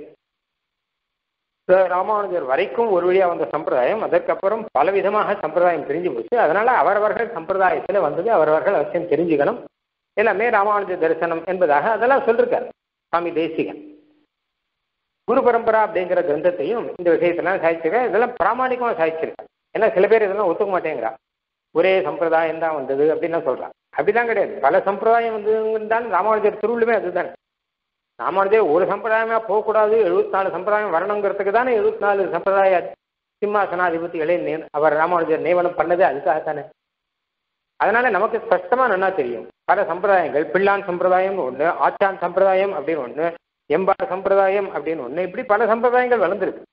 ராமானுஜர் வரைக்கும் ஒரு வழியா வந்த சம்பிரதாயம் அதற்கப்புறம் பலவிதமாக சம்பிரதாயம் பிரிஞ்சு போச்சு அதனால அவரவர்கள் சம்பிரதாயத்துல வந்தது அவரவர்கள் அவசியம் தெரிஞ்சுக்கணும் எல்லாமே ராமானுஜ தரிசனம் என்பதாக அதெல்லாம் சொல்லிருக்காரு சுவாமி தேசிகன் குரு பரம்பரா அப்படிங்கிற கிரந்தத்தையும் இந்த விஷயத்தெல்லாம் சாதிச்சிருக்காரு இதெல்லாம் பிராமணிகமாக சாதிச்சிருக்காரு ஏன்னா சில பேர் இதெல்லாம் ஒத்துக்க மாட்டேங்கிறா ஒரே சம்பிரதாயம் தான் வந்தது அப்படின்னு சொல்றான் அப்படிதான் கிடையாது பல சம்பிரதாயம் வந்ததுதான் ராமானுஜர் திருவுள்ளுமே அதுதான் ராமானுஜர் ஒரு சம்பிரதாயமா போகக்கூடாது எழுபத்தி நாலு சம்பிரதாயம் வரணுங்கிறதுக்கு தானே எழுபத்தி நாலு சம்பிரதாய சிம்மாசனாதிபதிகளை அவர் ராமானுஜர் நியமனம் பண்ணது அதுக்காகத்தானே அதனால நமக்கு ஸ்பஷ்டமா நல்லா தெரியும் பல சம்பிரதாயங்கள் பிள்ளான் சம்பிரதாயம் ஒன்று ஆச்சான் சம்பிரதாயம் அப்படின்னு ஒன்று எம்பார் சம்பிரதாயம் அப்படின்னு ஒன்று இப்படி பல சம்பிரதாயங்கள் வளர்ந்துருக்கு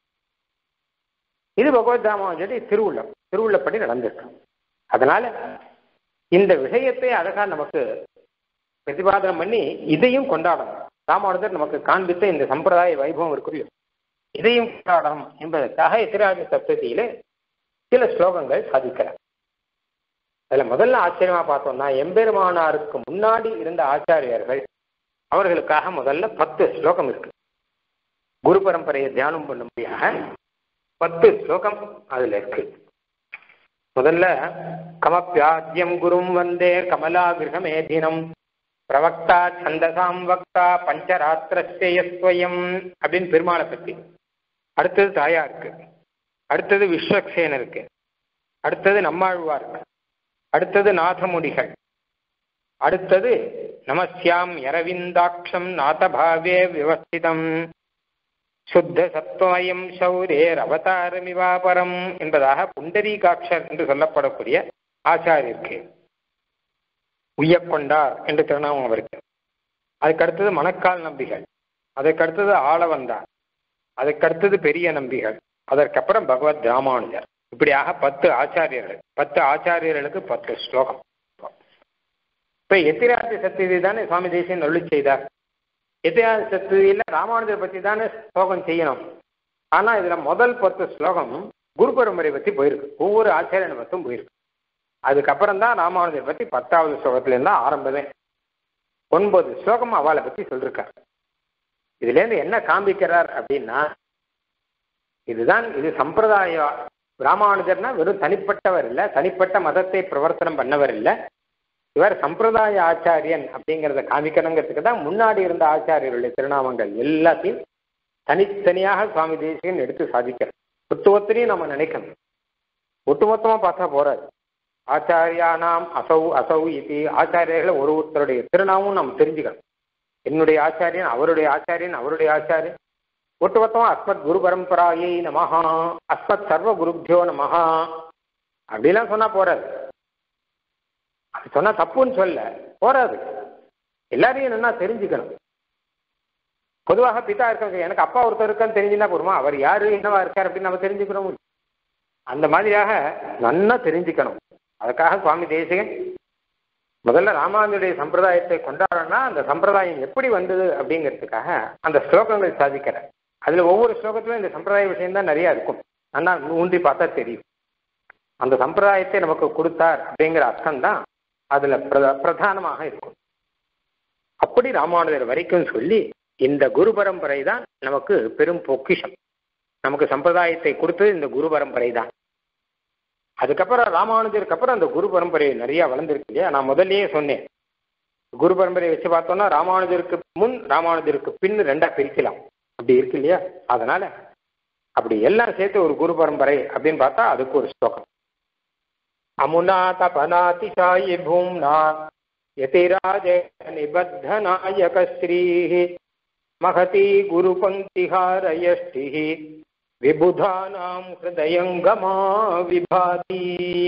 இது பகவத் ராமானுஜருடைய திருவுள்ளம் திருவுள்ளப்படி நடந்திருக்கு அதனால இந்த விஷயத்தை அழகா நமக்கு பிரதிபாதனம் பண்ணி இதையும் கொண்டாடணும் ராமானுஜர் நமக்கு காண்பித்த இந்த சம்பிரதாய வைபவம் இருக்குல்லையோ இதையும் கொண்டாடணும் என்பதற்காக எதிராஜ சப்தத்தியில சில ஸ்லோகங்கள் சாதிக்கிறார் அதுல முதல்ல ஆச்சரியமா பார்த்தோம்னா எம்பெருமானாருக்கு முன்னாடி இருந்த ஆச்சாரியர்கள் அவர்களுக்காக முதல்ல பத்து ஸ்லோகம் இருக்கு குரு பரம்பரையை தியானம் பண்ணும்படியாக பத்து ஸ்லோகம் அதுல இருக்கு முதல்ல கமப்பியாத்தியம் குரும் வந்தே கமலா கிரகமேதினம் பிரவக்தா சந்தசாம் வக்தா பஞ்சராத்திரஸ்வயம் அப்படின்னு பெருமாளை பத்தி அடுத்தது தாயாருக்கு அடுத்தது விஸ்வக்சேனருக்கு அடுத்தது நம்மாழ்வாருக்கு அடுத்தது நாதமுடிகள் அடுத்தது நமஸ்யாம் யரவிந்தாட்சம் நாதபாவே விவஸ்திதம் சுத்த சத்வமயம் சௌரேர் அவதாரமிவாபரம் என்பதாக புண்டரீகாட்சர் என்று சொல்லப்படக்கூடிய ஆச்சாரியருக்கு உய்யக்கொண்டார் என்று திருநாமம் அவருக்கு அதுக்கடுத்தது மணக்கால் நம்பிகள் அதற்கடுத்தது ஆளவந்தார் அதற்கடுத்தது பெரிய நம்பிகள் அதற்கப்புறம் பகவத் ராமானுஜர் இப்படியாக பத்து ஆச்சாரியர்கள் பத்து ஆச்சாரியர்களுக்கு பத்து ஸ்லோகம் இப்ப எத்திராஜ சத்தியதை தானே சுவாமி தேசியன் அருளி செய்தார் எத்திராஜ சத்தியில ராமானுஜர் பத்தி தானே ஸ்லோகம் செய்யணும் ஆனா இதுல முதல் பத்து ஸ்லோகம் குரு பரம்பரை பத்தி போயிருக்கு ஒவ்வொரு ஆச்சாரியனை பத்தும் போயிருக்கு அதுக்கப்புறம் தான் ராமானுஜர் பத்தி பத்தாவது ஸ்லோகத்துல இருந்தா ஆரம்பமே ஒன்பது ஸ்லோகம் அவளை பத்தி சொல்லிருக்கார் இதுல இருந்து என்ன காண்பிக்கிறார் அப்படின்னா இதுதான் இது சம்பிரதாய ராமானுஜர்னா வெறும் தனிப்பட்டவர் இல்லை தனிப்பட்ட மதத்தை பிரவர்த்தனம் பண்ணவர் இல்லை இவர் சம்பிரதாய ஆச்சாரியன் அப்படிங்கிறத காமிக்கணுங்கிறதுக்கு தான் முன்னாடி இருந்த ஆச்சாரியர்களுடைய திருநாமங்கள் எல்லாத்தையும் தனித்தனியாக சுவாமி தேசியன் எடுத்து சாதிக்கிறார் ஒத்துவத்திலையும் நம்ம நினைக்கணும் ஒட்டுமொத்தமா பார்த்தா போறாது ஆச்சாரியானாம் அசௌ அசௌ இது ஆச்சாரியர்களை ஒரு ஒருத்தருடைய திருநாமும் நாம் தெரிஞ்சுக்கணும் என்னுடைய ஆச்சாரியன் அவருடைய ஆச்சாரியன் அவருடைய ஆச்சாரியன் ஒட்டுமொத்தமா அஸ்மத் குரு பரம்பராயை நமஹா அஸ்மத் சர்வ குருபியோ நமஹா அப்படிலாம் சொன்னா போறாது அது சொன்னா தப்புன்னு சொல்ல போறாது எல்லாரையும் என்னன்னா தெரிஞ்சுக்கணும் பொதுவாக பிதா இருக்காங்க எனக்கு அப்பா ஒருத்தர் இருக்கான்னு தெரிஞ்சுன்னா போருமா அவர் யாரு என்னவா இருக்கார் அப்படின்னு நம்ம தெரிஞ்சுக்கிறோம் அந்த மாதிரியாக நன்னா தெரிஞ்சுக்கணும் அதுக்காக சுவாமி தேசிகன் முதல்ல ராமானுடைய சம்பிரதாயத்தை கொண்டாடணும்னா அந்த சம்பிரதாயம் எப்படி வந்தது அப்படிங்கிறதுக்காக அந்த ஸ்லோகங்கள் சாதிக்கிறார் அதுல ஒவ்வொரு ஸ்லோகத்திலும் இந்த சம்பிரதாய விஷயம் தான் நிறைய இருக்கும் ஆனா ஊன்றி பார்த்தா தெரியும் அந்த சம்பிரதாயத்தை நமக்கு கொடுத்தார் அப்படிங்கிற அர்த்தம் தான் அதுல பிரத பிரதானமாக இருக்கும் அப்படி ராமானுஜர் வரைக்கும் சொல்லி இந்த குரு பரம்பரை தான் நமக்கு பெரும் பொக்கிஷம் நமக்கு சம்பிரதாயத்தை கொடுத்தது இந்த குரு பரம்பரை தான் அதுக்கப்புறம் ராமானுஜருக்கு அப்புறம் அந்த குரு பரம்பரை நிறைய வளர்ந்துருக்கு இல்லையா நான் முதல்லயே சொன்னேன் குரு பரம்பரையை வச்சு பார்த்தோம்னா ராமானுஜருக்கு முன் ராமானுஜருக்கு பின் ரெண்டா பிரிக்கலாம் அப்படி இருக்கு இல்லையா அதனால அப்படி எல்லாம் சேர்த்து ஒரு குரு பரம்பரை அப்படின்னு பார்த்தா அதுக்கு ஒரு ஸ்லோகம் அமுனா தபனாதி சாயி பூம்னா யதிராஜ நிபத்த நாயக ஸ்ரீ மகதி குரு பங்கிஹாரயஷ்டி விபுதானாம் ஹிருதயங்கமா விபாதி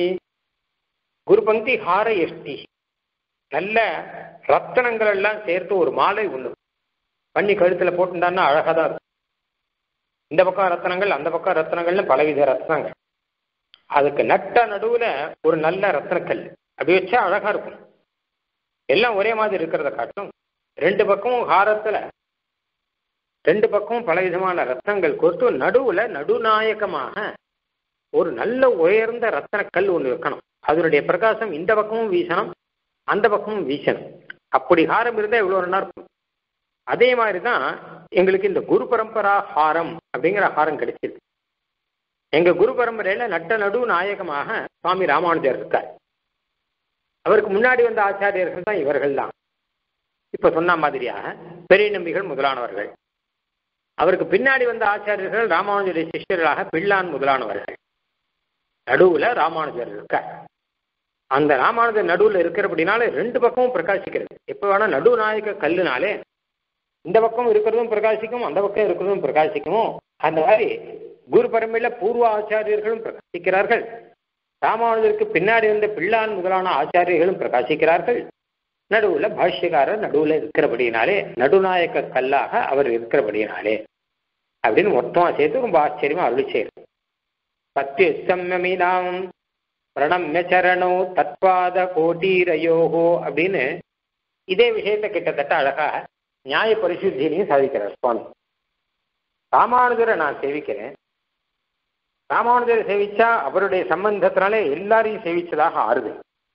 குரு பங்கி ஹாரயஷ்டி நல்ல ரத்தனங்கள் எல்லாம் சேர்த்து ஒரு மாலை ஒண்ணு பண்ணி கழுத்துல போட்டுட்டான்னா அழகா தான் இருக்கும் இந்த பக்கம் ரத்தனங்கள் அந்த பக்கம் ரத்தனங்கள்னு பலவித ரத்னங்கள் அதுக்கு நட்ட நடுவுல ஒரு நல்ல ரத்னக்கல் அப்படி வச்சா அழகா இருக்கும் எல்லாம் ஒரே மாதிரி இருக்கிறத காட்டும் ரெண்டு பக்கமும் ஹாரத்துல ரெண்டு பக்கமும் பலவிதமான ரத்னங்கள் கொடுத்து நடுவுல நடுநாயகமாக ஒரு நல்ல உயர்ந்த ரத்தனக்கல் ஒன்று வைக்கணும் அதனுடைய பிரகாசம் இந்த பக்கமும் வீசணும் அந்த பக்கமும் வீசணும் அப்படி ஹாரம் இருந்தால் எவ்வளோ நல்லா இருக்கும் அதே மாதிரி தான் எங்களுக்கு இந்த குரு பரம்பரா ஹாரம் அப்படிங்கிற ஹாரம் கிடைச்சிருக்கு எங்க குரு பரம்பரையில நட்ட நடு நாயகமாக சுவாமி ராமானுஜர் இருக்கார் அவருக்கு முன்னாடி வந்த ஆச்சாரியர்கள் தான் இவர்கள் தான் இப்ப சொன்ன மாதிரியாக பெரிய நம்பிகள் முதலானவர்கள் அவருக்கு பின்னாடி வந்த ஆச்சாரியர்கள் ராமானுஜருடைய சிஷ்யர்களாக பிள்ளான் முதலானவர்கள் நடுவுல ராமானுஜர் இருக்கார் அந்த ராமானுஜர் நடுவுல இருக்கிறபடினால ரெண்டு பக்கமும் பிரகாசிக்கிறது எப்ப வேணா நடுநாயக கல்லுனாலே இந்த பக்கம் இருக்கிறதும் பிரகாசிக்கும் அந்த பக்கம் இருக்கிறதும் பிரகாசிக்குமோ அந்த மாதிரி குரு பரம்பரையில பூர்வ ஆச்சாரியர்களும் பிரகாசிக்கிறார்கள் ராமானுஜருக்கு பின்னாடி வந்த பிள்ளான் முதலான ஆச்சாரியர்களும் பிரகாசிக்கிறார்கள் நடுவுல பாஷ்யக்காரர் நடுவுல இருக்கிறபடினாலே நடுநாயக்க கல்லாக அவர் இருக்கிறபடினாலே அப்படின்னு மொத்தமா சேர்த்து ரொம்ப ஆச்சரியமா அருளி செய்யுது பத்தியசம்யமீனாம் பிரணம்ய சரணோ தத்வாத கோட்டீரயோகோ அப்படின்னு இதே விஷயத்தை கிட்டத்தட்ட அழகாக நியாய பரிசுத்தியிலையும் சாதிக்கிறார் சுவாமி ராமானுஜரை நான் சேவிக்கிறேன் ராமானுஜரை சேவிச்சா அவருடைய சம்பந்தத்தினாலே எல்லாரையும் சேவிச்சதாக ஆறுது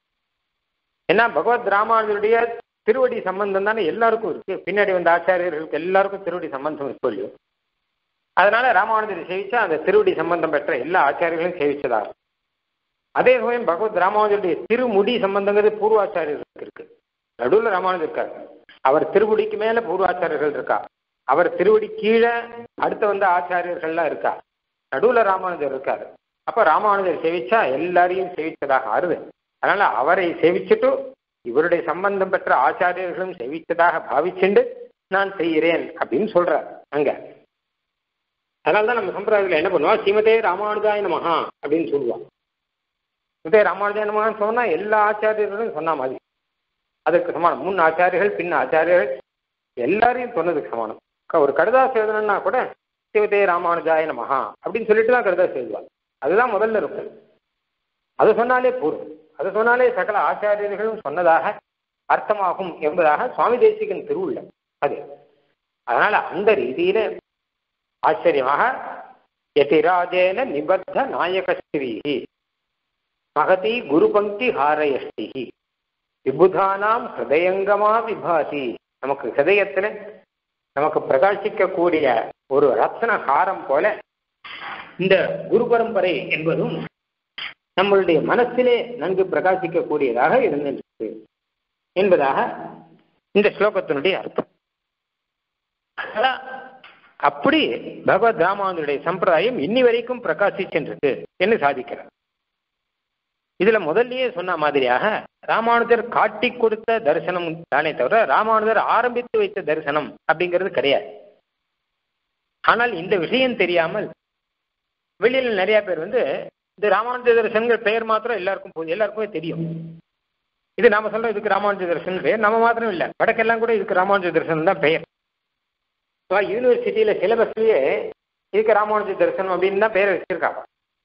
ஏன்னா பகவத் ராமானுஜருடைய திருவடி சம்பந்தம் தானே எல்லாருக்கும் இருக்கு பின்னாடி வந்த ஆச்சாரியர்களுக்கு எல்லாருக்கும் திருவடி சம்பந்தம் இருக்கு இல்லையோ அதனால ராமானுஜரை சேவிச்சா அந்த திருவடி சம்பந்தம் பெற்ற எல்லா ஆச்சாரியர்களையும் சேவிச்சதா அதே சமயம் பகவத் ராமானுஜருடைய திருமுடி சம்பந்தங்கிறது பூர்வாச்சாரியர்களுக்கு இருக்கு நடுவில் ராமானுஜர் இருக்கார் அவர் திருமுடிக்கு மேல பூர்வாச்சாரியர்கள் இருக்கா அவர் திருவடி கீழே அடுத்த வந்த ஆச்சாரியர்கள்லாம் இருக்கா நடுவுல ராமானுஜர் இருக்காரு அப்ப ராமானுஜர் சேவிச்சா எல்லாரையும் சேவிச்சதாக ஆறுது அதனால அவரை சேவிச்சுட்டு இவருடைய சம்பந்தம் பெற்ற ஆச்சாரியர்களும் சேவித்ததாக பாவிச்சுண்டு நான் செய்கிறேன் அப்படின்னு சொல்றார் அங்க அதனால தான் நம்ம சம்பிரதாயத்தில் என்ன பண்ணுவா ஸ்ரீமதே ராமானுஜாய நமஹா அப்படின்னு சொல்லுவான் ஸ்ரீமதே ராமானுஜாய நமகான்னு சொன்னா எல்லா ஆச்சாரியர்களும் சொன்ன மாதிரி அதற்கு சமானம் முன் ஆச்சாரியர்கள் பின் ஆச்சாரியர்கள் எல்லாரையும் சொன்னதுக்கு சமானம் ஒரு கடுதாசி எழுதணும்னா கூட சிவதே ராமானுஜாய நமஹா அப்படின்னு சொல்லிட்டு தான் கடுதாசி எழுதுவாங்க அதுதான் முதல்ல இருக்கும் அது சொன்னாலே போதும் அது சொன்னாலே சகல ஆச்சாரியர்களும் சொன்னதாக அர்த்தமாகும் என்பதாக சுவாமி தேசிகன் திருவுள்ள அது அதனால அந்த ரீதியில ஆச்சரியமாக யதிராஜேன நிபத்த நாயகஸ்திரீ மகதி குரு பங்கி ஹாரயஷ்டி விபுதானாம் ஹிருதயங்கமா விபாதி நமக்கு ஹிருதயத்துல நமக்கு பிரகாசிக்கக்கூடிய ஒரு ரத்ன ஹாரம் போல இந்த குரு பரம்பரை என்பதும் நம்மளுடைய மனசிலே நன்கு பிரகாசிக்கக்கூடியதாக இருந்திருக்கு என்பதாக இந்த ஸ்லோகத்தினுடைய அர்த்தம் அப்படி பகவத் ராமானுடைய சம்பிரதாயம் இன்னி வரைக்கும் பிரகாசிச்சென்றது என்று சாதிக்கிறார் இதுல முதல்லயே சொன்ன மாதிரியாக ராமானுஜர் காட்டி கொடுத்த தரிசனம் தானே தவிர ராமானுஜர் ஆரம்பித்து வைத்த தரிசனம் அப்படிங்கிறது கிடையாது ஆனால் இந்த விஷயம் தெரியாமல் வெளியில நிறைய பேர் வந்து இந்த ராமானுஜ தரிசனங்கிற பெயர் மாத்திரம் எல்லாருக்கும் போகுது எல்லாருக்குமே தெரியும் இது நாம சொல்றோம் இதுக்கு ராமானுஜ தரிசனம் பெயர் நம்ம மாத்திரம் இல்லை வடக்கெல்லாம் கூட இதுக்கு ராமானுஜ தரிசனம் தான் பெயர் யூனிவர்சிட்டியில சிலபஸ்லயே இதுக்கு ராமானுஜ தரிசனம் அப்படின்னு தான் பேர் வச்சிருக்காங்க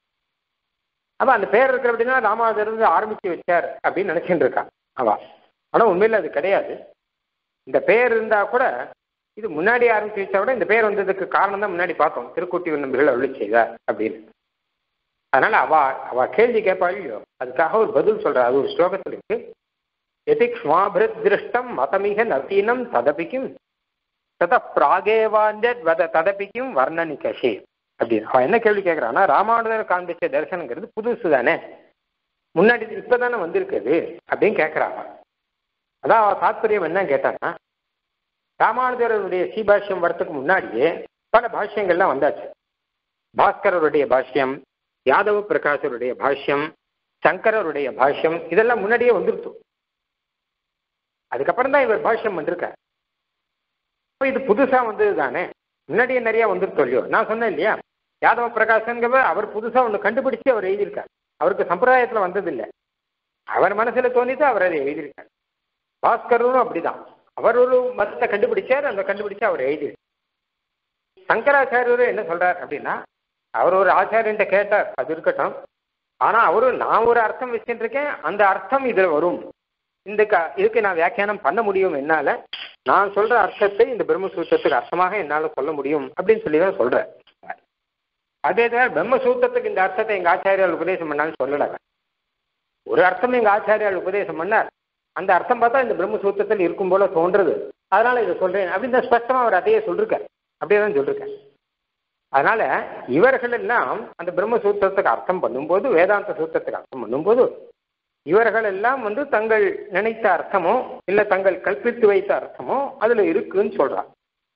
அப்ப அந்த பேர் இருக்கிற அப்படின்னா ராமானுஜர் இருந்து ஆரம்பிச்சு வச்சார் அப்படின்னு நினைச்சுட்டு இருக்கான் அவா ஆனா உண்மையில அது கிடையாது இந்த பேர் இருந்தா கூட இது முன்னாடி ஆரம்பிச்சு வச்சா கூட இந்த பேர் வந்ததுக்கு காரணம் தான் முன்னாடி பார்த்தோம் திருக்குட்டி நம்பிகள் அருளி செய்தார் அப்படின்னு அதனால அவ அவ கேள்வி கேட்பா இல்லையோ அதுக்காக ஒரு பதில் சொல்ற அது ஒரு ஸ்லோகத்தில் இருக்கு எதிக்ஷ்மாபிருத் திருஷ்டம் மதமிக நவீனம் ததபிக்கும் தத பிராகேவாஞ்சத் வத ததபிக்கும் வர்ணனிகஷே அப்படின்னு அவன் என்ன கேள்வி கேட்கறான்னா ராமானுஜர் காண்பிச்ச தரிசனங்கிறது புதுசு தானே முன்னாடி இப்பதானே வந்திருக்குது அப்படின்னு கேட்கறாங்க அதான் அவன் தாத்பரியம் என்ன கேட்டான்னா ராமானுஜருடைய சீபாஷ்யம் வரத்துக்கு முன்னாடியே பல பாஷ்யங்கள்லாம் வந்தாச்சு பாஸ்கரருடைய பாஷ்யம் யாதவ பிரகாசருடைய பாஷ்யம் சங்கரருடைய பாஷ்யம் இதெல்லாம் முன்னாடியே வந்துருச்சு அதுக்கப்புறம் தான் இவர் பாஷ்யம் வந்திருக்கார் இப்போ இது புதுசா வந்தது தானே முன்னாடியே நிறைய வந்துருத்தோம் இல்லையோ நான் சொன்னேன் இல்லையா யாதவ பிரகாசங்கிறவர் அவர் புதுசா ஒன்று கண்டுபிடிச்சு அவர் எழுதியிருக்கார் அவருக்கு சம்பிரதாயத்தில் வந்தது இல்லை அவர் மனசுல தோணிட்டு அவர் அதை எழுதியிருக்கார் பாஸ்கரும் அப்படிதான் அவர் ஒரு மதத்தை கண்டுபிடிச்சார் அந்த கண்டுபிடிச்சு அவர் எழுதி சங்கராச்சாரியர் என்ன சொல்றார் அப்படின்னா அவர் ஒரு ஆச்சாரியன்ட்ட கேட்டார் அது இருக்கட்டும் ஆனா அவரு நான் ஒரு அர்த்தம் வச்சுட்டு இருக்கேன் அந்த அர்த்தம் இதுல வரும் இந்த க இதுக்கு நான் வியாக்கியானம் பண்ண முடியும் என்னால நான் சொல்ற அர்த்தத்தை இந்த பிரம்மசூத்திரத்துக்கு அர்த்தமாக என்னால சொல்ல முடியும் அப்படின்னு சொல்லி தான் சொல்றேன் அதே தவிர பிரம்மசூத்திரத்துக்கு இந்த அர்த்தத்தை எங்க ஆச்சாரியால் உபதேசம் பண்ணான்னு சொல்லல ஒரு அர்த்தம் எங்க ஆச்சாரியால் உபதேசம் பண்ணார் அந்த அர்த்தம் பார்த்தா இந்த பிரம்மசூத்திரத்தில் இருக்கும் போல தோன்றது அதனால இதை சொல்றேன் அப்படின்னு ஸ்பஷ்டமா அவர் அதையே சொல்லிருக்கார் அப்படியே தான் சொல்லிருக்கார் அதனால இவர்கள் எல்லாம் அந்த பிரம்மசூத்திரத்துக்கு அர்த்தம் பண்ணும்போது வேதாந்த சூத்திரத்துக்கு அர்த்தம் பண்ணும்போது இவர்கள் எல்லாம் வந்து தங்கள் நினைத்த அர்த்தமோ இல்லை தங்கள் கற்பித்து வைத்த அர்த்தமோ அதுல இருக்குன்னு சொல்றார்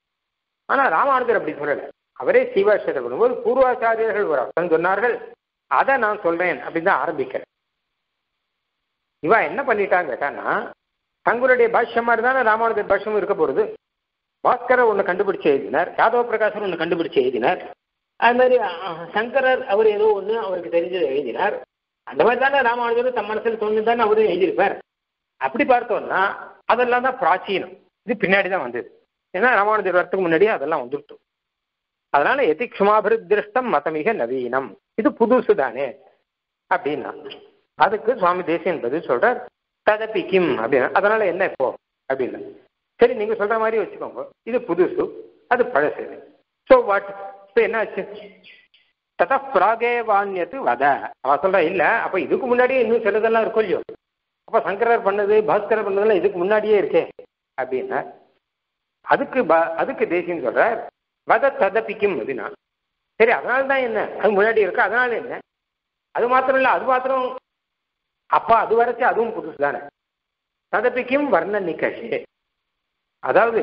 ஆனா ராமானுஜர் அப்படி சொல்லலை அவரே சீவாட்சத்தை பண்ணும்போது பூர்வாச்சாரியர்கள் ஒரு அர்த்தம் சொன்னார்கள் அதை நான் சொல்றேன் அப்படின்னு தான் ஆரம்பிக்கிறேன் இவா என்ன பண்ணிட்டாங்க கேட்டான்னா தங்களுடைய பாஷ்யம் மாதிரி தானே ராமானுஜர் பாஷ்யமும் இருக்க போறது பாஸ்கரர் ஒன்று கண்டுபிடிச்சு எழுதினார் யாதவ பிரகாசர் ஒன்று கண்டுபிடிச்சு எழுதினார் அது மாதிரி அஹ், சங்கரர் அவர் ஏதோ ஒன்று அவருக்கு தெரிஞ்சதை எழுதினார் அந்த மாதிரி தானே ராமானுஜர் தம் மனசில் தோணு தானே அவரும் எழுதியிருப்பார் அப்படி பார்த்தோம்னா அதெல்லாம் தான் பிராச்சீனம் இது பின்னாடி தான் வந்தது ஏன்னா ராமானுஜர் வரத்துக்கு முன்னாடியே அதெல்லாம் வந்துருட்டு அதனால எதி க்ஷமாபிருத் திருஷ்டம் மதமிக நவீனம் இது புதுசு தானே அப்படின்னா அதுக்கு சுவாமி தேசியன் பதில் சொல்றார் ததப்பி கிம் அப்படின்னா அதனால என்ன இப்போ அப்படின்னு சரி நீங்க சொல்ற மாதிரி வச்சுக்கோங்க இது புதுசு அது பழசு ஸோ வாட் இப்போ என்ன ஆச்சு தத பிராகே வான்யத்து வத அவ சொல்றா இல்ல அப்ப இதுக்கு முன்னாடியே இன்னும் சிலதெல்லாம் இருக்கும் இல்லையோ அப்ப சங்கரர் பண்ணது பாஸ்கரர் பண்ணதெல்லாம் இதுக்கு முன்னாடியே இருக்கே அப்படின்னா அதுக்கு ப- அதுக்கு தேசியம் சொல்றார் வத ததப்பிக்கும் அப்படின்னா சரி அதனால தான் என்ன அது முன்னாடி இருக்கு அதனால என்ன அது மாத்திரம் இல்லை அது மாத்திரம் அப்பா அது வரைக்கும் அதுவும் புதுசு தானே ததப்பிக்கும் வர்ண நிகழ்ச்சி அதாவது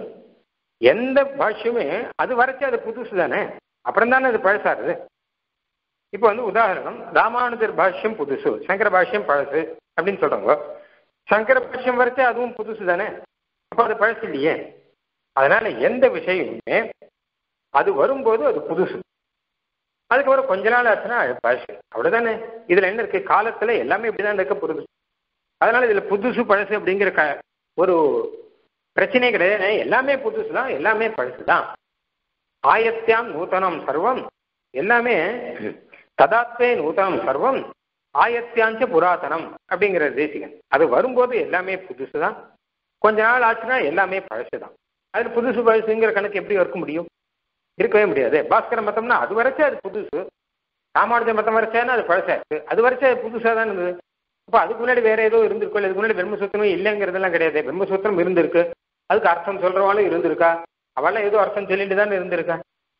எந்த பாஷ்யமே அது வரைக்கும் அது புதுசு தானே அப்புறம் தானே அது பழசாருது இப்போ வந்து உதாரணம் ராமானுஜர் பாஷ்யம் புதுசு சங்கர பாஷ்யம் பழசு அப்படின்னு சொல்றாங்க சங்கர பாஷ்யம் வரைக்கும் அதுவும் புதுசு தானே அப்போ அது பழசு இல்லையே அதனால எந்த விஷயமுமே அது வரும்போது அது புதுசு அதுக்கப்புறம் கொஞ்ச நாள் ஆச்சுன்னா அது பழசு அவ்வளவுதானே இதுல என்ன இருக்கு காலத்துல எல்லாமே இப்படிதான் இருக்க போகுது அதனால இதுல புதுசு பழசு அப்படிங்கிற க ஒரு பிரச்சனை கிடையாது எல்லாமே புதுசு தான் எல்லாமே பழசு தான் ஆயத்தியாம் நூத்தனம் சர்வம் எல்லாமே ததாத்வே நூத்தனம் சர்வம் ஆயத்தியாஞ்ச புராதனம் அப்படிங்கிற தேசிகன் அது வரும்போது எல்லாமே புதுசு தான் கொஞ்ச நாள் ஆச்சுன்னா எல்லாமே பழசு தான் அதில் புதுசு பழசுங்கிற கணக்கு எப்படி இருக்க முடியும் இருக்கவே முடியாது பாஸ்கர மதம்னா அது வரைக்கும் அது புதுசு ராமானுஜ மதம் வரைச்சானா அது பழசாச்சு அது வரைக்கும் அது புதுசாக தான் இருந்தது அப்போ அதுக்கு முன்னாடி வேற ஏதோ இருந்திருக்கோ இல்லை இதுக்கு முன்னாடி பிரம்மசூத்திரமே இல்லைங்கிறதெல்லாம் கிடையாது பிரம்மசூத்திரம் இருந்திருக்கு அதுக்கு அர்த்தம் சொல்றவாளும் இருந்திருக்கா அவெல்லாம் ஏதோ அர்த்தம் சொல்லிட்டு தானே இருந்திருக்கா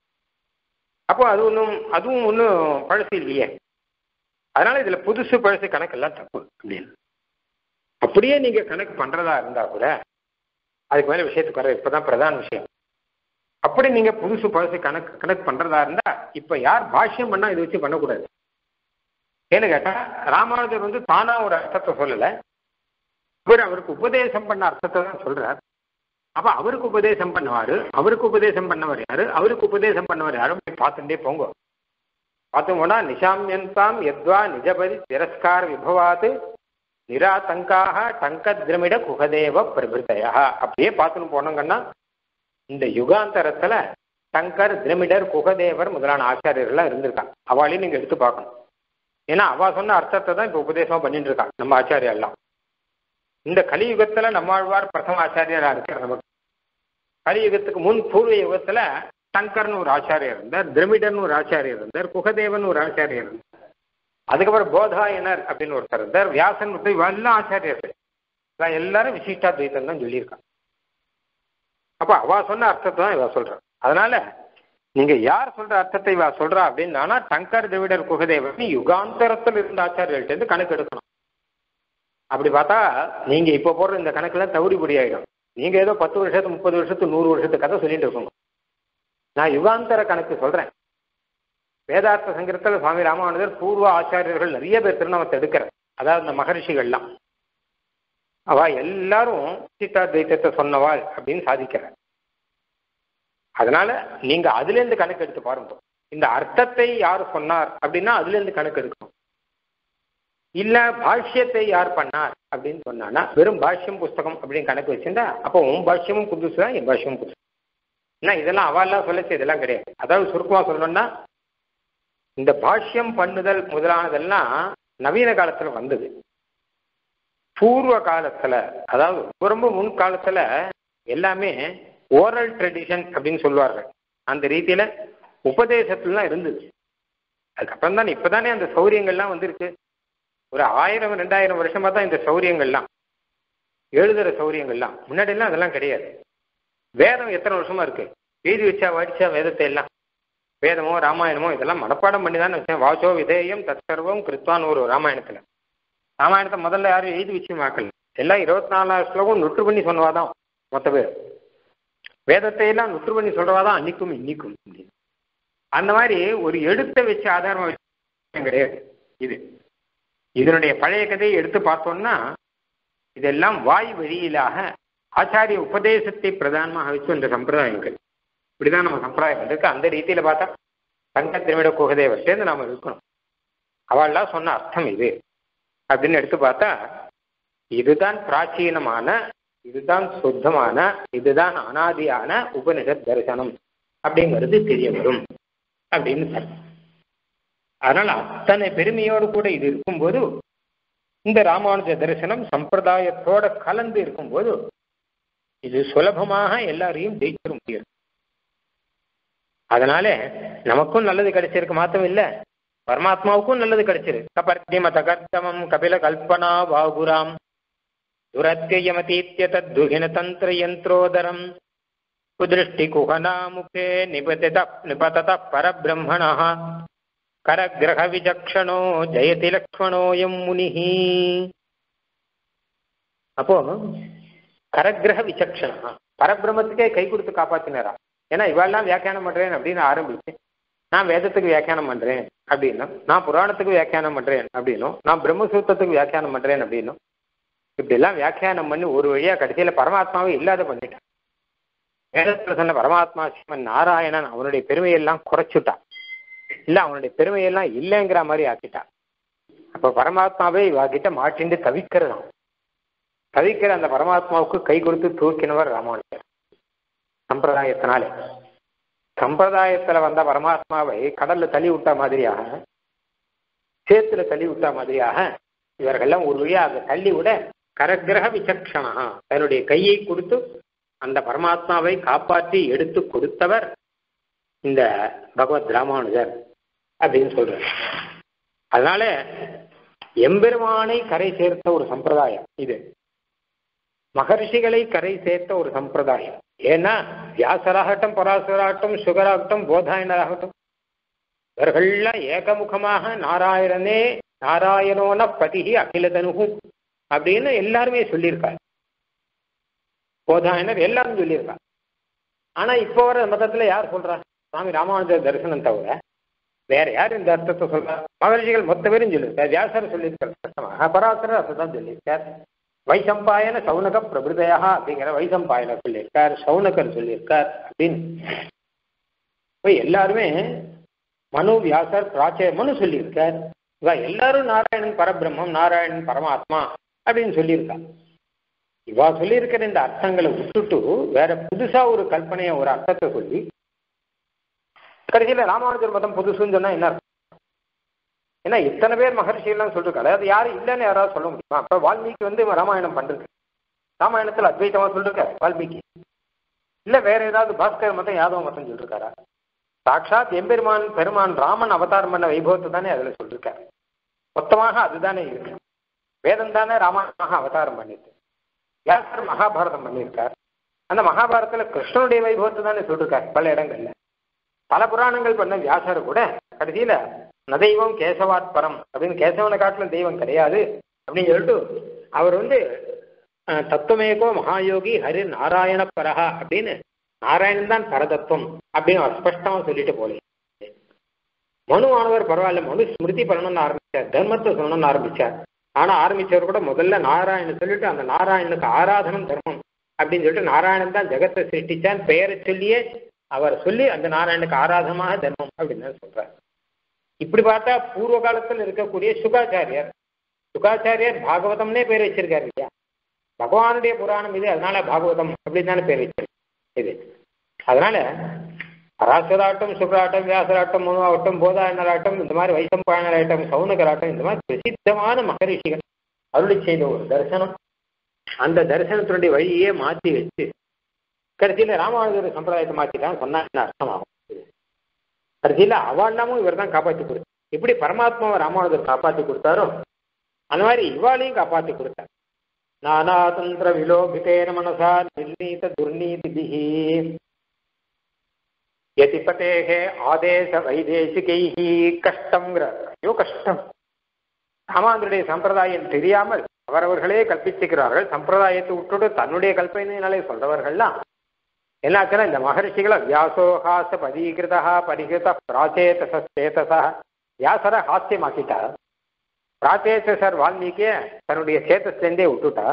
அப்போ அது ஒன்றும் அதுவும் ஒன்றும் பழசு இல்லையே அதனால இதுல புதுசு பழசு கணக்கெல்லாம் தப்பு அப்படின்னு அப்படியே நீங்க கணக்கு பண்றதா இருந்தா கூட அதுக்கு மேல விஷயத்துக்கு வர இப்பதான் பிரதான விஷயம் அப்படி நீங்க புதுசு பழசு கணக்கு கணக்கு பண்றதா இருந்தா இப்ப யார் பாஷ்யம் பண்ணா இதை வச்சு பண்ணக்கூடாது ஏன்னு கேட்டா ராமானுஜர் வந்து தானா ஒரு அர்த்தத்தை சொல்லல இவர் அவருக்கு உபதேசம் பண்ண அர்த்தத்தை தான் சொல்றார் அப்ப அவருக்கு உபதேசம் பண்ணவாரு அவருக்கு உபதேசம் பண்ணவர் யாரு அவருக்கு உபதேசம் பண்ணவர் யாரும் போய் பார்த்துட்டே போங்க பார்த்தோம்னா நிஷாமியந்தாம் எத்வா நிஜபதி திரஸ்கார விபவாத்து நிராதங்காக டங்கத்ரமிட குகதேவ பிரபிருத்தையா அப்படியே பார்த்துன்னு போனோங்கன்னா இந்த யுகாந்தரத்துல டங்கர் திரமிடர் குகதேவர் முதலான ஆச்சாரியர்கள்லாம் இருந்திருக்காங்க அவளையும் நீங்க எடுத்து பார்க்கணும் ஏன்னா அவ சொன்ன அர்த்தத்தை தான் இப்ப உபதேசமா பண்ணிட்டு இருக்காங்க நம்ம ஆச்சாரியா எல்லாம் இந்த கலியுகத்துல நம்மாழ்வார் பிரதம ஆச்சாரியரா இருக்கார் நமக்கு கலியுகத்துக்கு முன் பூர்வ யுகத்துல டங்கர்னு ஒரு ஆச்சாரியர் இருந்தார் திரமிடர்னு ஒரு ஆச்சாரியர் இருந்தார் குகதேவன் ஒரு ஆச்சாரியர் இருந்தார் அதுக்கப்புறம் போதாயனர் அப்படின்னு ஒருத்தர் இருந்தார் வியாசன் ஒருத்தர் இவ எல்லாம் ஆச்சாரியர்கள் இவ எல்லாரும் விசிஷ்டாத்வைத்தம் தான் சொல்லியிருக்காங்க அப்ப அவ சொன்ன அர்த்தத்தை தான் இவ சொல்ற அதனால நீங்க யார் சொல்ற அர்த்தத்தை இவ சொல்றா அப்படின்னா டங்கர் திரவிடர் குகதேவன் யுகாந்தரத்தில் இருந்த ஆச்சாரியர்கள்ட்ட இருந்து கணக்கு எடுக்கணும் அப்படி பார்த்தா நீங்க இப்ப போடுற இந்த கணக்குல தவிடுபடி ஆயிடும் நீங்க ஏதோ பத்து வருஷத்து முப்பது வருஷத்து நூறு வருஷத்து கதை சொல்லிட்டு இருக்கோங்க நான் யுகாந்தர கணக்கு சொல்றேன் வேதார்த்த சங்கரத்தில் சுவாமி ராமானுஜர் பூர்வ ஆச்சாரியர்கள் நிறைய பேர் திருநாமத்தை எடுக்கிறார் அதாவது இந்த மகர்ஷிகள்லாம் அவ எல்லாரும் சீதாத்வைத்தத்தை சொன்னவாள் அப்படின்னு சாதிக்கிறார் அதனால நீங்க அதுல இருந்து கணக்கு எடுத்து பாருங்க இந்த அர்த்தத்தை யார் சொன்னார் அப்படின்னா அதுல இருந்து கணக்கு எடுக்கணும் இல்ல பாஷ்யத்தை யார் பண்ணார் அப்படின்னு சொன்னான்னா வெறும் பாஷ்யம் புஸ்தகம் அப்படின்னு கணக்கு வச்சிருந்தா அப்போ உன் பாஷ்யமும் புதுசு தான் என் பாஷ்யமும் புதுசு என்ன இதெல்லாம் அவெல்லாம் சொல்லச்சு இதெல்லாம் கிடையாது அதாவது சுருக்கமா சொல்லணும்னா இந்த பாஷ்யம் பண்ணுதல் முதலானதெல்லாம் நவீன காலத்துல வந்தது பூர்வ காலத்துல அதாவது ரொம்ப ரொம்ப முன் காலத்துல எல்லாமே ஓரல் ட்ரெடிஷன் அப்படின்னு சொல்லுவார்கள் அந்த ரீதியில உபதேசத்துலாம் இருந்தது அதுக்கப்புறம் தான் இப்பதானே அந்த சௌரியங்கள்லாம் வந்திருக்கு ஒரு ஆயிரம் ரெண்டாயிரம் வருஷமா தான் இந்த சௌரியங்கள்லாம் எழுதுற சௌரியங்கள்லாம் முன்னாடி எல்லாம் அதெல்லாம் கிடையாது வேதம் எத்தனை வருஷமா இருக்கு எழுதி வச்சா வடிச்சா வேதத்தை எல்லாம் வேதமோ ராமாயணமோ இதெல்லாம் மனப்பாடம் பண்ணி தான் வச்சேன் வாச்சோ விதேயம் தற்சர்வம் கிருத்வான் ஒரு ராமாயணத்துல ராமாயணத்தை முதல்ல யாரும் எழுதி வச்சு மாக்கல எல்லாம் இருபத்தி நாலாயிரம் ஸ்லோகம் நுற்று பண்ணி சொன்னவாதான் மொத்த பேர் வேதத்தை எல்லாம் நுற்று பண்ணி சொல்றவாதான் அன்னைக்கும் இன்னைக்கும் அந்த மாதிரி ஒரு எழுத்தை வச்சு ஆதாரமா வச்சு கிடையாது இது இதனுடைய பழைய கதையை எடுத்து பார்த்தோம்னா இதெல்லாம் வாய் வழியிலாக ஆச்சாரிய உபதேசத்தை பிரதானமாக வச்சு இந்த சம்பிரதாயங்கள் இப்படிதான் நம்ம சம்பிரதாயம் இருக்கு அந்த ரீதியில பார்த்தா தங்க திருவிட குகதேவர்லேருந்து நாம இருக்கணும் அவள்லாம் சொன்ன அர்த்தம் இது அப்படின்னு எடுத்து பார்த்தா இதுதான் பிராச்சீனமான இதுதான் சுத்தமான இதுதான் அனாதியான உபனிஷத் தரிசனம் அப்படிங்கிறது தெரிய வரும் அப்படின்னு சொல்றோம் அதனால அத்தனை பெருமையோடு கூட இது இருக்கும்போது இந்த ராமானுஜ தரிசனம் சம்பிரதாயத்தோட கலந்து இருக்கும்போது இது சுலபமாக எல்லாரையும் ஜெயிச்சிட முடியும் அதனால நமக்கும் நல்லது கிடைச்சிருக்கு மாத்தம் இல்ல பரமாத்மாவுக்கும் நல்லது கிடைச்சிருக்கு கபர்த்திம தகர்த்தமம் கபில கல்பனா பாகுராம் துரத்தியமதீத்திய தத்துகின தந்திர யந்திரோதரம் குதிருஷ்டி குஹனா முகே நிபதித நிபதத பரபிரம்மண கரகிரக விசக்ஷணோ ஜெயதி லக்ஷ்மணோயம் முனிஹி அப்போ கரகிரக விசக்ஷணா பரபிரம்மத்துக்கே கை கொடுத்து காப்பாத்தினாரா ஏன்னா இவாள்லாம் வியாக்கியானம் பண்றேன் அப்படின்னு ஆரம்பிச்சு நான் வேதத்துக்கு வியாக்கியானம் பண்றேன் அப்படின்னும் நான் புராணத்துக்கு வியாக்கியானம் பண்றேன் அப்படின்னும் நான் பிரம்மசூத்திரத்துக்கு வியாக்கியானம் பண்றேன் அப்படின்னும் இப்படி எல்லாம் வியாக்கியானம் பண்ணி ஒரு வழியா கடைசியில பரமாத்மாவை இல்லாத பண்ணிட்டான் வேதத்துல சொன்ன பரமாத்மா சிவன் நாராயணன் அவனுடைய பெருமையெல்லாம் குறைச்சுட்டான் இல்ல அவனுடைய பெருமையெல்லாம் இல்லைங்கிற மாதிரி ஆக்கிட்டான் அப்ப பரமாத்மாவே இவாகிட்ட மாட்டிண்டு தவிக்கிறதாம் தவிக்கிற அந்த பரமாத்மாவுக்கு கை கொடுத்து தூக்கினவர் ராமானுஜர் சம்பிரதாயத்தினாலே சம்பிரதாயத்துல வந்த பரமாத்மாவை கடல்ல தள்ளி விட்ட மாதிரியாக சேத்துல தள்ளி விட்ட மாதிரியாக இவர்கள்லாம் ஒரு வழியா அதை தள்ளி விட கரகிரக விசக்ஷணா தன்னுடைய கையை கொடுத்து அந்த பரமாத்மாவை காப்பாற்றி எடுத்து கொடுத்தவர் இந்த பகவத் ராமானுஜர் அப்படின்னு சொல்றார் அதனால எம்பெருமானை கரை சேர்த்த ஒரு சம்பிரதாயம் இது மகர்ஷிகளை கரை சேர்த்த ஒரு சம்பிரதாயம் ஏன்னா வியாசராகட்டும் பராசராகட்டும் சுகராகட்டும் போதாயனராகட்டும் இவர்கள்லாம் ஏகமுகமாக நாராயணனே நாராயணோன பதிகி அகிலதனுகு அப்படின்னு எல்லாருமே சொல்லியிருக்காரு போதாயனர் எல்லாரும் சொல்லியிருக்காங்க ஆனா இப்போ வர மதத்துல யார் சொல்றா சுவாமி ராமானுஜர் தரிசனம் தவிர வேற யார் இந்த அர்த்தத்தை சொல்றா மகர்ஷிகள் மொத்த பேரும் சொல்லியிருக்கார் வியாசர் சொல்லியிருக்கார் ஸ்பஷ்டமாக பராசரர் அர்த்தம் சொல்லியிருக்கார் வைசம்பாயன சவுனக பிரபுதயா அப்படிங்கிற வைசம்பாயன சொல்லியிருக்கார் சவுனகர் சொல்லியிருக்கார் அப்படின்னு இப்போ எல்லாருமே மனு வியாசர் பிராச்சய மனு சொல்லியிருக்கார் இவ எல்லாரும் நாராயணன் பரபிரம்மம் நாராயணன் பரமாத்மா அப்படின்னு சொல்லியிருக்கா இவா சொல்லியிருக்கிற இந்த அர்த்தங்களை விட்டுட்டு வேற புதுசா ஒரு கல்பனையை ஒரு அர்த்தத்தை சொல்லி கடைசியில் ராமானுஜர் மதம் புதுசுன்னு சொன்னா என்ன அர்த்தம் ஏன்னா இத்தனை பேர் மகர்ஷியெல்லாம் சொல்லிருக்காரு அது யாரும் இல்லைன்னு யாராவது சொல்ல முடியுமா அப்ப வால்மீகி வந்து இவன் ராமாயணம் பண்றது ராமாயணத்துல அத்வைத்தமா சொல்லிருக்காரு வால்மீகி இல்ல வேற ஏதாவது பாஸ்கர் மதம் யாதவ மதம் சொல்லிருக்காரா சாட்சாத் எம்பெருமான் பெருமான் ராமன் அவதாரம் பண்ண வைபவத்தை தானே அதுல சொல்லிருக்காரு மொத்தமாக அதுதானே இருக்கு வேதம் தானே ராமாயணமாக அவதாரம் பண்ணிட்டு வியாசர் மகாபாரதம் பண்ணியிருக்கார் அந்த மகாபாரதத்துல கிருஷ்ணனுடைய வைபவத்தை தானே சொல்லிருக்காரு பல இடங்கள்ல பல புராணங்கள் பண்ண வியாசர் கூட கடைசியில நதெய்வம் கேசவாத் பரம் அப்படின்னு கேசவனை காட்டிலும் தெய்வம் கிடையாது அப்படின்னு சொல்லிட்டு அவர் வந்து அஹ், தத்துவமேகோ மகாயோகி ஹரி நாராயண பரஹா அப்படின்னு நாராயணன் தான் பரதத்துவம் அப்படின்னு அவர் ஸ்பஷ்டமா சொல்லிட்டு போல மனுவானவர் பரவாயில்ல மனு ஸ்மிருதி பண்ணணும்னு ஆரம்பிச்சார் தர்மத்தை சொல்லணும்னு ஆரம்பிச்சார் ஆனா ஆரம்பிச்சவர் கூட முதல்ல நாராயணன் சொல்லிட்டு அந்த நாராயணனுக்கு ஆராதனம் தர்மம் அப்படின்னு சொல்லிட்டு நாராயணன் தான் ஜெகத்தை சிருஷ்டிச்சான் பெயரை சொல்லியே அவர் சொல்லி அந்த நாராயணனுக்கு ஆராதனமாக தர்மம் அப்படின்னு தான் சொல்றார் இப்படி பார்த்தா பூர்வ காலத்தில் இருக்கக்கூடிய சுகாச்சாரியர் சுகாச்சாரியர் பாகவதம்னே பேர் வச்சிருக்காரு இல்லையா பகவானுடைய புராணம் இது அதனால பாகவதம் அப்படின்னு தானே பேர் வச்சிருக்கு இது அதனால பராசராட்டம் சுக்ராட்டம் வியாசராட்டம் மனுவாகட்டம் போதாயனராட்டம் இந்த மாதிரி வைசம்பாயனராட்டம் சவுனகராட்டம் இந்த மாதிரி பிரசித்தமான மகரிஷிகள் அருளி செய்த ஒரு தரிசனம் அந்த தரிசனத்தினுடைய வழியே மாற்றி வச்சு கடைசியில ராமானுஜர் சம்பிரதாயத்தை மாற்றிட்டான் சொன்னா என்ன அர்த்தமாகும் கடைசியில அவாண்டாமும் இவர் தான் காப்பாற்றி கொடுத்தார் எப்படி பரமாத்மாவை ராமானுஜர் காப்பாற்றி கொடுத்தாரோ அந்த மாதிரி இவாளையும் காப்பாற்றி கொடுத்தார் நானாதந்திர விலோபிதேன மனசா நிர்ணீத துர்நீதிபிஹி யதிபதேகே ஆதேச வைதேசிகைஹி கஷ்டங்கிற ஐயோ கஷ்டம் ராமாந்தருடைய சம்பிரதாயம் தெரியாமல் அவரவர்களே கற்பிச்சுக்கிறார்கள் சம்பிரதாயத்தை விட்டுட்டு தன்னுடைய கல்பனையினாலே சொல்றவர்கள்லாம் என்னாச்சுன்னா இந்த மகர்ஷிகளை வியாசோஹாச பதீகிருதா பரிகிருத பிராச்சேதச சேதசா வியாசரை ஹாஸ்யமாக்கிட்டார் பிராச்சேதசர் வால்மீகிய தன்னுடைய சேத்தஸ்லேருந்தே விட்டுட்டா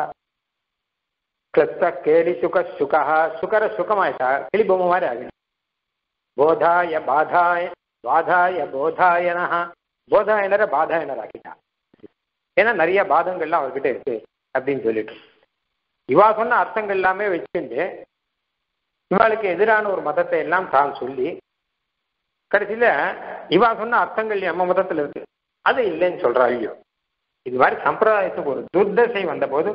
கிளப்த கேலி சுக சுகா சுகர சுகமாயிட்டா கிளி பொம்மை மாதிரி ஆகிடும் போதாய பாதாய பாதாய போதாயனா போதாயனரை பாதாயனர் ஆக்கிட்டா ஏன்னா நிறைய பாதங்கள்லாம் அவர்கிட்ட இருக்கு அப்படின்னு சொல்லிட்டு இவா சொன்ன அர்த்தங்கள் எல்லாமே வச்சுட்டு இவாளுக்கு எதிரான ஒரு மதத்தை எல்லாம் தான் சொல்லி கடைசியில இவா சொன்ன அர்த்தங்கள் நம்ம மதத்துல இருக்கு அது இல்லைன்னு சொல்றா ஐயோ இது மாதிரி சம்பிரதாயத்துக்கு ஒரு துர்தசை வந்தபோது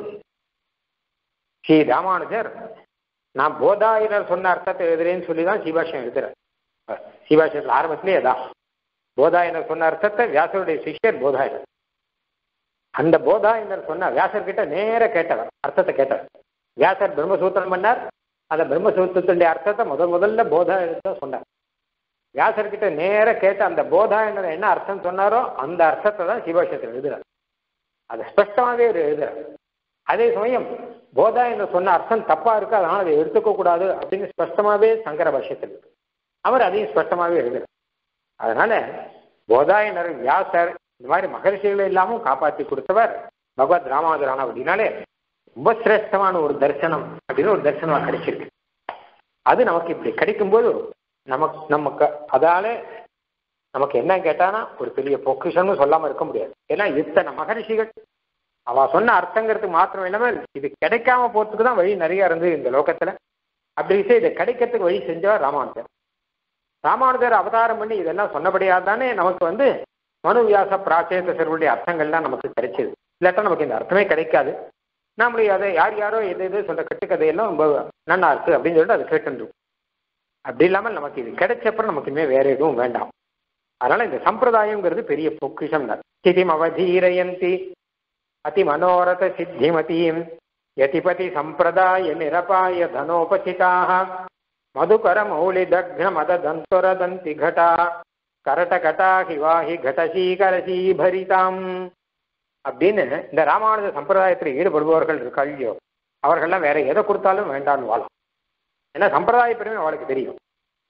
ஸ்ரீ ராமானுஜர் நான் போதாயனர் சொன்ன அர்த்தத்தை எழுதுறேன்னு சொல்லி தான் சிவாஷம் எழுதுறார் சிவாஷத்தில் ஆரம்பத்திலே தான் போதாயனர் சொன்ன அர்த்தத்தை வியாசருடைய சிஷ்யர் போதாயனர் அந்த போதாயனர் சொன்ன வியாசர்கிட்ட நேர கேட்டவர் அர்த்தத்தை கேட்டவர் வியாசர் பிரம்மசூத்திரம் பண்ணார் அந்த பிரம்மசூத்திரத்தினுடைய அர்த்தத்தை முதல் முதல்ல போதாயனர் தான் சொன்னார் வியாசர்கிட்ட நேர கேட்ட அந்த போதாயனர் என்ன அர்த்தம் சொன்னாரோ அந்த அர்த்தத்தை தான் சிவாஷத்தில் எழுதுறார் அதை ஸ்பஷ்டமாகவே அவர் எழுதுறார் அதே சமயம் போதாயனர் சொன்ன அர்த்தம் தப்பா இருக்கு அதனால அதை எடுத்துக்க கூடாது அப்படின்னு ஸ்பஷ்டமாவே சங்கர பாஷ்யத்தில் இருக்கு அவர் அதையும் ஸ்பஷ்டமாவே எழுதுறார் அதனால போதாயனர் வியாசர் இந்த மாதிரி மகரிஷிகளை எல்லாமும் காப்பாற்றி கொடுத்தவர் பகவத் ராமானுஜரான அப்படின்னாலே ரொம்ப சிரேஷ்டமான ஒரு தரிசனம் அப்படின்னு ஒரு தரிசனமா கிடைச்சிருக்கு அது நமக்கு இப்படி கிடைக்கும்போது நமக்கு நமக்கு அதால நமக்கு என்ன கேட்டானா ஒரு பெரிய பொக்கிஷம்னு சொல்லாம இருக்க முடியாது ஏன்னா இத்தனை மகரிஷிகள் அவ சொன்ன அர்த்தங்கிறதுக்கு மாத்திரம் இல்லாமல் இது கிடைக்காம போறதுக்கு தான் வழி நிறைய இருந்தது இந்த லோகத்துல அப்படி விஷயம் இதை கிடைக்கிறதுக்கு வழி செஞ்சவர் ராமானுஜர் ராமானுஜர் அவதாரம் பண்ணி இதெல்லாம் சொன்னபடியா தானே நமக்கு வந்து மனு வியாச பிராச்சேதசர்களுடைய அர்த்தங்கள்லாம் நமக்கு கிடைச்சது இல்லாட்டா நமக்கு இந்த அர்த்தமே கிடைக்காது நம்மளுடைய அதை யார் யாரோ எது எது சொல்ற கட்டுக்கதையெல்லாம் ரொம்ப நன்னா இருக்கு அப்படின்னு சொல்லிட்டு அதை கேட்டுருக்கும் அப்படி இல்லாமல் நமக்கு இது கிடைச்சப்பறம் நமக்கு இனிமே வேற எதுவும் வேண்டாம் அதனால இந்த சம்பிரதாயங்கிறது பெரிய பொக்கிஷம் தான் ஸ்திதிம் அவதீரயந்தி அதி மனோரத சித்திமதீம் யதிபதி சம்பிரதாய நிரபாய தனோபசிதாக மதுகர மௌலி தக்ன மத தந்தொரதந்தி கடா கரட கட்டா ஹிவாஹி கடசி கரசி பரிதாம் அப்படின்னு இந்த ராமானுஜ சம்பிரதாயத்தில் ஈடுபடுபவர்கள் இருக்காளியோ அவர்கள்லாம் வேற எதை கொடுத்தாலும் வேண்டான்னு வாழும் ஏன்னா சம்பிரதாய பெருமை அவளுக்கு தெரியும்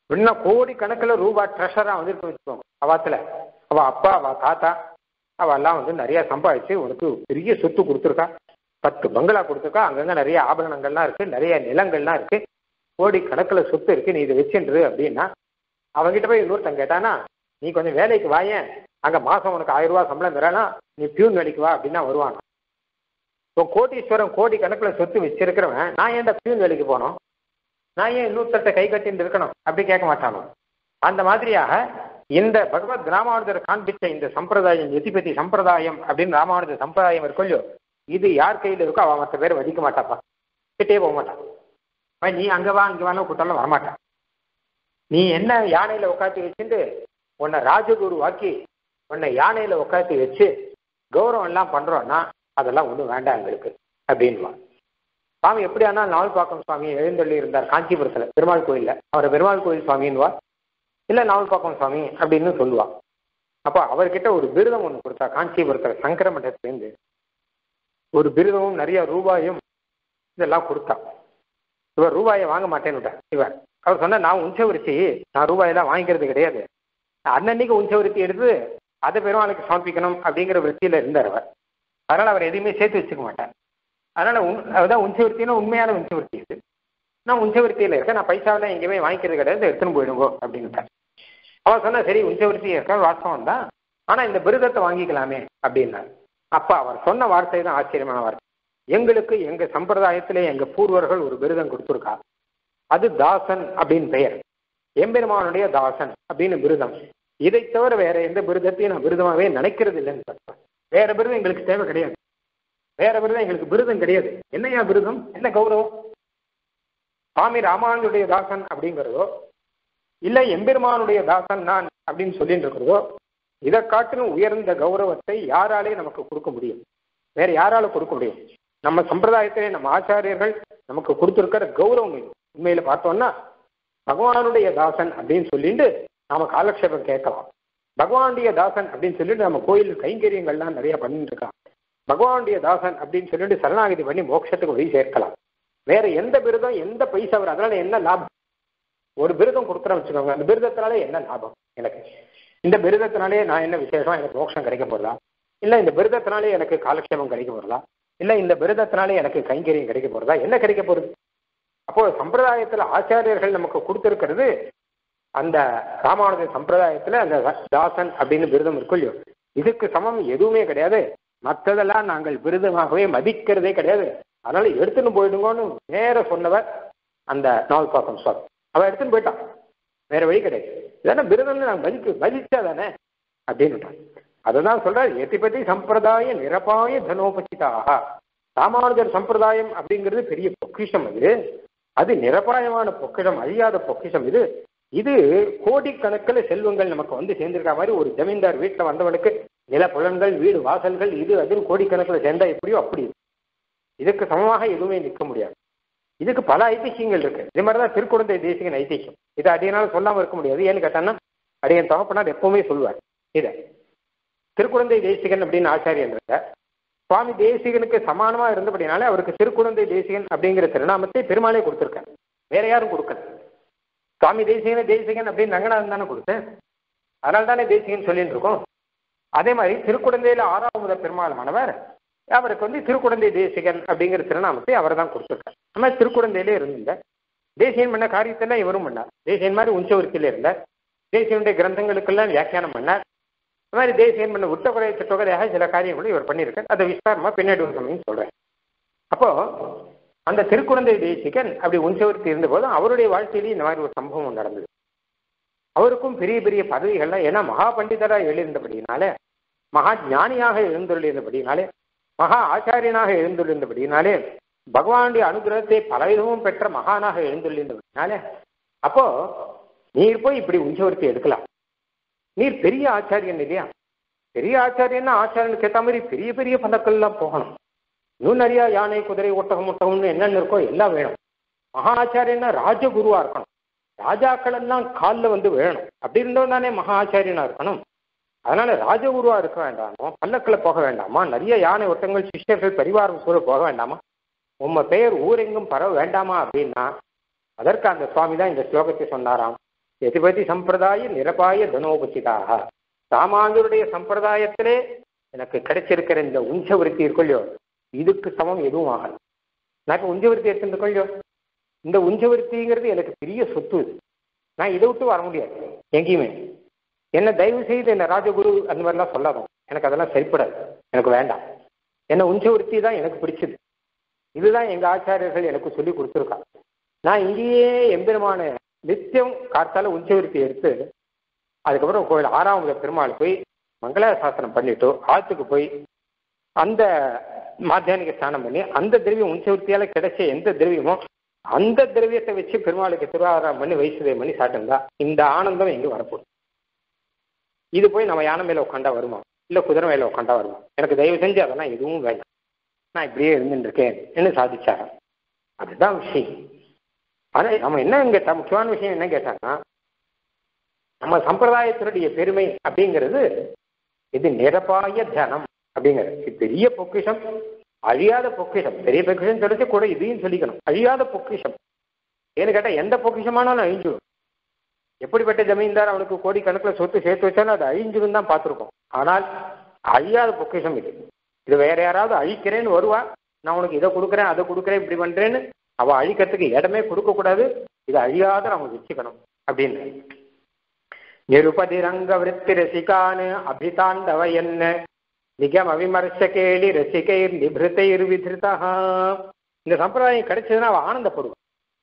இன்னும் கோடி கணக்கில் ரூபாய் ட்ரெஷரா வந்துருக்கு வச்சுக்கோங்க அவாத்துல அவ அப்பா அவ தாத்தா அவ எல்லாம் வந்து நிறைய சம்பாதிச்சு உனக்கு பெரிய சொத்து கொடுத்துருக்கா பத்து பங்களா கொடுத்துருக்கா அங்கங்க நிறைய ஆபரணங்கள்லாம் இருக்கு நிறைய நிலங்கள்லாம் இருக்கு கோடி கணக்கில் சொத்து இருக்கு நீ இதை வச்சுன்று அப்படின்னா அவங்ககிட்ட போய் இன்னொருத்தன் கேட்டானா நீ கொஞ்சம் வேலைக்கு வாயேன் அங்க மாசம் உனக்கு ஆயிரம் ரூபாய் சம்பளம் தரேனா நீ பியூன் வேலைக்கு வா அப்படின்னா வருவான் இப்போ கோட்டீஸ்வரன் கோடி கணக்கில் சொத்து வச்சிருக்கிறவன் நான் ஏன்டா பியூன் வேலைக்கு போனோம் நான் ஏன் இன்னொருத்தட்ட கை கட்டிட்டு இருக்கணும் அப்படி கேட்க மாட்டானோ அந்த மாதிரியாக இந்த பகவத் ராமானுஜர் காண்பித்த இந்த சம்பிரதாயம் எதிபதி சம்பிரதாயம் அப்படின்னு ராமானுஜர் சம்பிரதாயம் இருக்கும் இல்லையோ இது யார் கையில் இருக்கோ அவன் மற்ற பேர் மதிக்க மாட்டாப்பா கிட்டே போக மாட்டான் அவன் நீ அங்க வா இங்க வான்னு கூட்டாலும் வரமாட்டான் நீ என்ன யானையில உட்காந்து வச்சுட்டு உன்னை ராஜகுரு வாக்கி உன்னை யானையில உட்காந்து வச்சு கௌரவம் எல்லாம் பண்றோம்னா அதெல்லாம் ஒன்றும் வேண்டாம் எங்களுக்கு அப்படின்வான் சுவாமி எப்படியானா நாவல்பாக்கம் சுவாமி எழுந்தள்ளி இருந்தார் காஞ்சிபுரத்துல பெருமாள் கோயில்ல அவரை பெருமாள் கோயில் சுவாமின்வா இல்ல நாவல்பாக்கம் சுவாமி அப்படின்னு சொல்லுவா அப்போ அவர்கிட்ட ஒரு விருதம் ஒன்று கொடுத்தா காஞ்சிபுரத்துல சங்கர மட்டத்திலேருந்து ஒரு விருதமும் நிறைய ரூபாயும் இதெல்லாம் கொடுத்தா இவர் ரூபாயை வாங்க மாட்டேன்னு இவர் அவர் சொன்னா நான் உஞ்சவரிச்சி நான் ரூபாயெல்லாம் வாங்கிக்கிறது கிடையாது நான் அன்னன்னைக்கு உஞ்சவரித்தி எடுத்து அதை பெருமாளுக்கு சமர்ப்பிக்கணும் அப்படிங்கிற விருத்தியில இருந்தார் அவர் அதனால அவர் எதையுமே சேர்த்து வச்சுக்க மாட்டார் அதனால உன் அதான் உஞ்சவர்த்தினா உண்மையான உஞ்சவர்த்தி இது நான் உஞ்சவர்த்தியில இருக்கேன் நான் பைசாவெல்லாம் எங்கேயுமே வாங்கிக்கிறது கிடையாது எடுத்துன்னு போயிடுங்கோ அப்படின்ட்டார் அவன் சொன்னா சரி உஞ்சவர்த்தி இருக்க வாஸ்தவம் தான் ஆனா இந்த விருதத்தை வாங்கிக்கலாமே அப்படின்னார் அப்ப அவர் சொன்ன வார்த்தை தான் ஆச்சரியமான வார்த்தை எங்களுக்கு எங்க சம்பிரதாயத்திலே எங்க பூர்வர்கள் ஒரு விருதம் கொடுத்துருக்கா அது தாசன் அப்படின்னு பெயர் எம்பெருமானுடைய தாசன் அப்படின்னு விருதம் இதை தவிர வேற எந்த விருதத்தையும் நான் விருதமாவே நினைக்கிறது இல்லைன்னு சொல்றேன் வேற விருதம் எங்களுக்கு தேவை கிடையாது வேற விருதம் எங்களுக்கு விருதம் கிடையாது என்னையா விருதம் என்ன கௌரவம் சுவாமி ராமானுடைய தாசன் அப்படிங்கிறதோ இல்ல எம்பெருமானுடைய தாசன் நான் அப்படின்னு சொல்லிட்டு இருக்கிறதோ இதை காட்டிலும் உயர்ந்த கௌரவத்தை யாராலே நமக்கு கொடுக்க முடியும் வேற யாரால கொடுக்க முடியும் நம்ம சம்பிரதாயத்திலே நம்ம ஆச்சாரியர்கள் நமக்கு கொடுத்துருக்கிற கௌரவம் இது உண்மையில பார்த்தோம்னா பகவானுடைய தாசன் அப்படின்னு சொல்லிட்டு நாம காலக்ஷேபம் கேட்கலாம் பகவானுடைய தாசன் அப்படின்னு சொல்லிட்டு நம்ம கோயில் கைங்கரியங்கள்லாம் நிறைய பண்ணிட்டு இருக்கான் பகவானுடைய தாசன் அப்படின்னு சொல்லிட்டு சரணாகதி பண்ணி மோட்சத்துக்கு வழி சேர்க்கலாம் வேற எந்த விருதம் எந்த பைசா வரும் அதனால என்ன லாபம் ஒரு விருதம் கொடுக்குறேன் வச்சுக்கோங்க அந்த விருதத்தினால என்ன லாபம் எனக்கு இந்த விருதத்தினாலே நான் என்ன விசேஷம் எனக்கு மோட்சம் கிடைக்க போறதா இல்ல இந்த விருதத்தினாலே எனக்கு காலக்ஷேபம் கிடைக்க போறதா இல்ல இந்த விருதத்தினாலே எனக்கு கைங்கரியம் கிடைக்க போறதா என்ன கிடைக்க போறது அப்போ சம்பிரதாயத்துல ஆச்சாரியர்கள் நமக்கு கொடுத்திருக்கிறது அந்த ராமானுஜ சம்பிரதாயத்துல அந்த தாசன் அப்படின்னு விருதம் இருக்கும் இல்லையோ இதுக்கு சமம் எதுவுமே கிடையாது மற்றதெல்லாம் நாங்கள் விருதமாகவே மதிக்கிறதே கிடையாது அதனால எடுத்துன்னு போயிடுங்கன்னு நேர சொன்னவர் அந்த நாவல்பாக்கம் சுவாமி அவன் எடுத்துன்னு போயிட்டான் வேற வழி கிடையாது இதெல்லாம் விருதம்னு நாங்கள் மதிக்க மதிச்சா தானே அப்படின்னு அதுதான் சொல்றாரு எதிபதி சம்பிரதாய நிரபாய தனோபசிதாக ராமானுஜர் சம்பிரதாயம் அப்படிங்கிறது பெரிய பொக்கிஷம் அது அது நிரபாயமான பொக்கிஷம் அழியாத பொக்கிஷம் இது இது கோடிக்கணக்கில் செல்வங்கள் நமக்கு வந்து சேர்ந்திருக்க மாதிரி ஒரு ஜமீன்தார் வீட்டில் வந்தவனுக்கு நில புலன்கள் வீடு வாசல்கள் இது அதுன்னு கோடிக்கணக்கில் சேர்ந்தா எப்படியோ அப்படி இதுக்கு சமமாக எதுவுமே நிற்க முடியாது இதுக்கு பல ஐதிஹியங்கள் இருக்கு இதே மாதிரி தான் திருக்குழந்தை தேசிகன் ஐதிஹ்யம் இதை அடியனால சொல்லாமல் இருக்க முடியாது ஏன்னு கேட்டான்னா அடியன் தகப்பனார் எப்பவுமே சொல்லுவார் இதை திருக்குழந்தை தேசிகன் அப்படின்னு ஆச்சாரியன் இருக்க சுவாமி தேசிகனுக்கு சமானமா இருந்தபடினாலே அவருக்கு திருக்குழந்தை தேசிகன் அப்படிங்கிற திருநாமத்தை பெருமாளே கொடுத்துருக்காரு வேற யாரும் கொடுக்கல சுவாமி தேசிகன தேசிகன் அப்படின்னு ரங்கநாதன் தானே கொடுத்தேன் அதனால தானே தேசிகன் சொல்லிட்டு இருக்கோம் அதே மாதிரி திருக்குழந்தையில ஆறாவது பெருமாளானவர் அவருக்கு வந்து திருக்குழந்தை தேசிகன் அப்படிங்கிற திருநாமத்தை அவர் தான் கொடுத்துருக்கார் நம்ம திருக்குழந்தையிலே இருந்த தேசியன் பண்ண காரியத்தெல்லாம் இவரும் பண்ணார் தேசியன் மாதிரி உஞ்சவருத்தில இருந்தார் தேசியனுடைய கிரந்தங்களுக்கெல்லாம் வியாக்கியானம் பண்ணார் இந்த மாதிரி தேசியன் பண்ண உத்தகுறை தொகையாக சில காரியங்களும் இவர் பண்ணியிருக்கார் அதை விஸ்தாரமா பின்னாடி ஒரு சமயம் சொல்றேன் அப்போ அந்த திருக்குழந்தை தேசிகன் அப்படி உஞ்சவர்த்தி இருந்தபோது அவருடைய வாழ்க்கையிலேயே இந்த மாதிரி ஒரு சம்பவம் நடந்தது அவருக்கும் பெரிய பெரிய பதவிகள்லாம் ஏன்னா மகா பண்டிதராக எழுந்தபடினாலே மகா ஞானியாக எழுந்துள்ளிருந்தபடினாலே மகா ஆச்சாரியனாக எழுந்துள்ளிருந்தபடினாலே பகவானுடைய அனுகிரகத்தை பலவிதமும் பெற்ற மகானாக எழுந்துள்ளிருந்தபடினாலே அப்போ நீர் போய் இப்படி உஞ்சவர்த்தி எடுக்கலாம் நீர் பெரிய ஆச்சாரியன் இல்லையா பெரிய ஆச்சாரியன்னா ஆச்சாரியனுக்கு ஏற்ற மாதிரி பெரிய பெரிய பதக்கள்லாம் போகணும் இன்னும் நிறைய யானை குதிரை ஒட்டகம் ஒட்டகம்னு என்னென்ன இருக்கோ எல்லாம் வேணும் மகா ஆச்சாரியன்னா ராஜகுருவா இருக்கணும் ராஜாக்கள் எல்லாம் காலில் வந்து வேணும் அப்படி இருந்தோம் தானே மகா ஆச்சாரியனா இருக்கணும் அதனால ராஜகுருவா இருக்க வேண்டாமோ பல்லக்கில் போக வேண்டாமா நிறைய யானை ஒட்டங்கள் சிஷ்யர்கள் பரிவாரம் சூழ போக வேண்டாமா உம்ம பெயர் ஊரெங்கும் பரவ வேண்டாமா அப்படின்னா அதற்கு அந்த சுவாமி தான் இந்த ஸ்லோகத்தை சொன்னாராம் எதிபதி சம்பிரதாய நிரபாய தனோபசிதாக ராமானுடைய சம்பிரதாயத்திலே எனக்கு கிடைச்சிருக்கிற இந்த உஞ்ச விருத்தி இருக்கொள்ளியோ இதுக்கு சமம் எதுவும் ஆகல நான் இப்போ உஞ்ச விருத்தி எடுத்துருக்கொள்ளியோ இந்த உஞ்ச விருத்திங்கிறது எனக்கு பெரிய சொத்து இது நான் இதை விட்டு வர முடியாது எங்கேயுமே என்ன தயவு செய்து என்ன ராஜகுரு அந்த மாதிரிலாம் சொல்லாதோம் எனக்கு அதெல்லாம் சரிப்படாது எனக்கு வேண்டாம் என்ன உஞ்ச விருத்தி தான் எனக்கு பிடிச்சது இதுதான் எங்க ஆச்சாரியர்கள் எனக்கு சொல்லி கொடுத்துருக்காங்க நான் இங்கேயே எம்பெருமான நித்தியம் காத்தால உஞ்ச விருத்தி எடுத்து அதுக்கப்புறம் கோயில் ஆறாவது பெருமாள் போய் மங்கள சாசனம் பண்ணிட்டு ஆத்துக்கு போய் அந்த மாத்தியானிக ஸ்நானம் பண்ணி அந்த திரவியம் உஞ்சவர்த்தியால கிடைச்ச எந்த திரவியமோ அந்த திரவியத்தை வச்சு பெருமாளுக்கு திருவாரம் பண்ணி வைசுதேவம் பண்ணி சாப்பிட்டா இந்த ஆனந்தம் எங்க வரப்போகுது இது போய் நம்ம யானை மேல உட்காண்டா வருமா இல்ல குதிரை மேல உட்காண்டா வருமா எனக்கு தயவு செஞ்சு அதெல்லாம் எதுவும் வேண்டாம் நான் இப்படியே இருந்துட்டு இருக்கேன் என்ன சாதிச்சாங்க அதுதான் விஷயம் ஆனா நம்ம என்ன கேட்டா முக்கியமான விஷயம் என்ன கேட்டாங்கன்னா நம்ம சம்பிரதாயத்தினுடைய பெருமை அப்படிங்கிறது இது நிரபாய தனம் அப்படிங்கிறது இது பெரிய பொக்கிஷம் அழியாத பொக்கிஷம் பெரிய பொக்கிஷம் சொல்லிச்சு கூட இதையும் சொல்லிக்கணும் அழியாத பொக்கிஷம் ஏன்னு கேட்டா எந்த பொக்கிஷமானாலும் அழிஞ்சிடும் எப்படிப்பட்ட ஜமீன்தார் அவனுக்கு கோடி கணக்கில் சொத்து சேர்த்து வச்சாலும் அது அழிஞ்சிடும் தான் பார்த்துருக்கோம் ஆனால் அழியாத பொக்கிஷம் இது இது வேற யாராவது அழிக்கிறேன்னு வருவா நான் உனக்கு இதை கொடுக்குறேன் அதை கொடுக்குறேன் இப்படி பண்றேன்னு அவ அழிக்கிறதுக்கு இடமே கொடுக்கக்கூடாது இது அழியாத நம்ம வச்சுக்கணும் அப்படின்னு நிருபதி ரங்க விருத்தி ரசிகான் அபிதாண்டவ என்ன நிகம் அவிமர்ச கேளி ரசிகைர் நிபிருத்தைர் விதிருதா இந்த சம்பிரதாயம் கிடைச்சதுன்னா அவ ஆனந்தப்படுவான்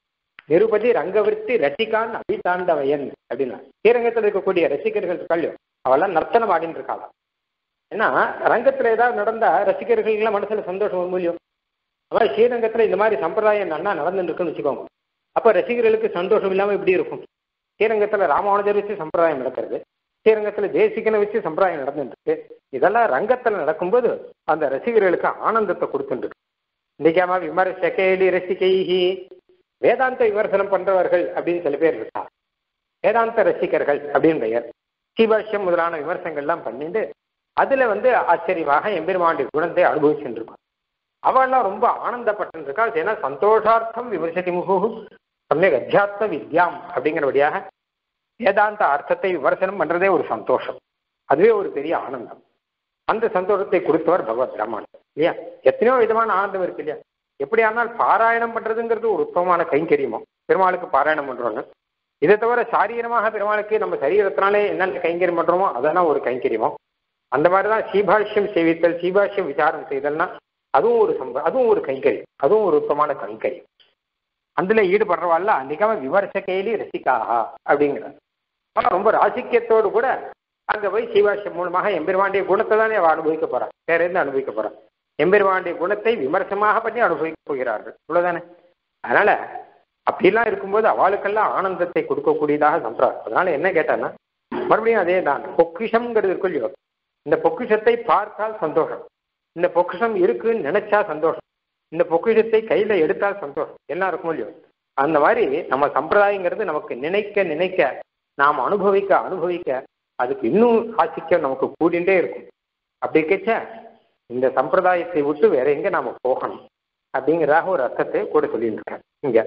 நிருபதி ரங்கவிருத்தி ரசிகான் அபிதாண்டவயன் அப்படின்னா ஸ்ரீரங்கத்தில் இருக்கக்கூடிய ரசிகர்கள் இருக்காள் அவெல்லாம் நர்த்தனம் ஆடின்னு இருக்காளாம் ஏன்னா ரங்கத்துல ஏதாவது நடந்தா ரசிகர்களுக்கெல்லாம் மனசுல சந்தோஷம் வரும் இல்லையோ அதாவது ஸ்ரீரங்கத்துல இந்த மாதிரி சம்பிரதாயம் நன்னா நடந்துட்டு இருக்குன்னு வச்சுக்கோங்க அப்ப ரசிகர்களுக்கு சந்தோஷம் இல்லாம இப்படி இருக்கும் ஸ்ரீரங்கத்துல ராமானுஜர் வச்சு சம்பிரதாயம் நடக்கிறது ஸ்ரீரங்கத்துல தேசிகனை வச்சு சம்பிரதாயம் நடந்துட்டு இருக்கு இதெல்லாம் ரங்கத்துல நடக்கும்போது அந்த ரசிகர்களுக்கு ஆனந்தத்தை கொடுத்துட்டு இன்றைக்காம விமர்ச கேலி ரசிகைஹி வேதாந்த விமர்சனம் பண்றவர்கள் அப்படின்னு சில பேர் இருக்கா வேதாந்த ரசிகர்கள் அப்படின்னு பெயர் சீபாஷ்யம் முதலான விமர்சனங்கள்லாம் பண்ணிட்டு அதுல வந்து ஆச்சரியமாக எம்பெருமாண்டி குணத்தை அனுபவிச்சுட்டு இருப்பான் அவெல்லாம் ரொம்ப ஆனந்தப்பட்டு இருக்கா ஏன்னா சந்தோஷார்த்தம் விமர்சதி முகு சமயக் அத்தியாத்ம வித்யாம் அப்படிங்கிறபடியாக வேதாந்த அர்த்தத்தை விமர்சனம் பண்றதே ஒரு சந்தோஷம் அதுவே ஒரு பெரிய ஆனந்தம் அந்த சந்தோஷத்தை கொடுத்தவர் பகவத் ராமான் இல்லையா எத்தனையோ விதமான ஆனந்தம் இருக்கு இல்லையா எப்படி ஆனால் பாராயணம் பண்றதுங்கிறது ஒரு உத்தமமான கைங்கரியமோ பெருமாளுக்கு பாராயணம் பண்றோங்க இதை தவிர சாரீரமாக பெருமாளுக்கு நம்ம சரீரத்தினாலே என்னென்ன கைங்கரியம் பண்றோமோ அதெல்லாம் ஒரு கைங்கரியமோ அந்த மாதிரி தான் சீபாஷ்யம் சேவித்தல் சீபாஷ்யம் விசாரம் செய்தல்னா அதுவும் ஒரு சம்ப அதுவும் ஒரு கைங்கரியம் அதுவும் ஒரு உத்தமமான கைங்கரியம் அதுல ஈடுபடுறவாள்ல நிகம விமர்சகையிலே ரசிக்காகா அப்படிங்கிறார் ஆனால் ரொம்ப ராசிக்கியத்தோடு கூட அங்க போய் சீவாஷ்யம் மூலமாக எம்பெருமாண்டிய குணத்தை தானே அவ அனுபவிக்க போறான் வேற எந்த அனுபவிக்க போறான் எம்பெருமாண்டிய குணத்தை விமர்சமாக பண்ணி அனுபவிக்க போகிறார்கள் இவ்வளவுதானே அதனால அப்படிலாம் இருக்கும்போது அவளுக்கெல்லாம் ஆனந்தத்தை கொடுக்கக்கூடியதாக சம்பிரதாயம் அதனால என்ன கேட்டான்னா மறுபடியும் அதே தான் பொக்கிஷம்ங்கிறது இருக்கும் இல்லையோ இந்த பொக்கிஷத்தை பார்த்தால் சந்தோஷம் இந்த பொக்கிஷம் இருக்குன்னு நினைச்சா சந்தோஷம் இந்த பொக்கிஷத்தை கையில எடுத்தால் சந்தோஷம் எல்லாம் இருக்கும் இல்லையோ அந்த மாதிரி நம்ம சம்பிரதாயங்கிறது நமக்கு நினைக்க நினைக்க நாம் அனுபவிக்க அனுபவிக்க அதுக்கு இன்னும் ஆசிக்கம் நமக்கு கூடிண்டே இருக்கும் அப்படி இருக்கச்ச இந்த சம்பிரதாயத்தை விட்டு வேற எங்க நாம போகணும் அப்படிங்கிறதாக ஒரு அர்த்தத்தை கூட சொல்லியிருக்காங்க இங்க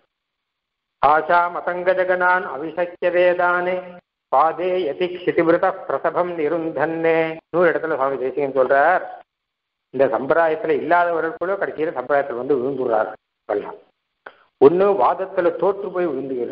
ஆஷா மதங்க ஜகனான் அவிசக்கிய வேதானே பாதே யதி க்ஷிதிமிருத பிரசபம் நிருந்தன்னே நூறு இடத்துல சுவாமி தேசிகன் சொல்றார் இந்த சம்பிரதாயத்துல இல்லாதவர்கள் கூட கடைசியில சம்பிரதாயத்தில் வந்து விழுந்துடுறாரு எல்லாம் ஒண்ணு வாதத்துல தோற்று போய் விழுந்துகிறார்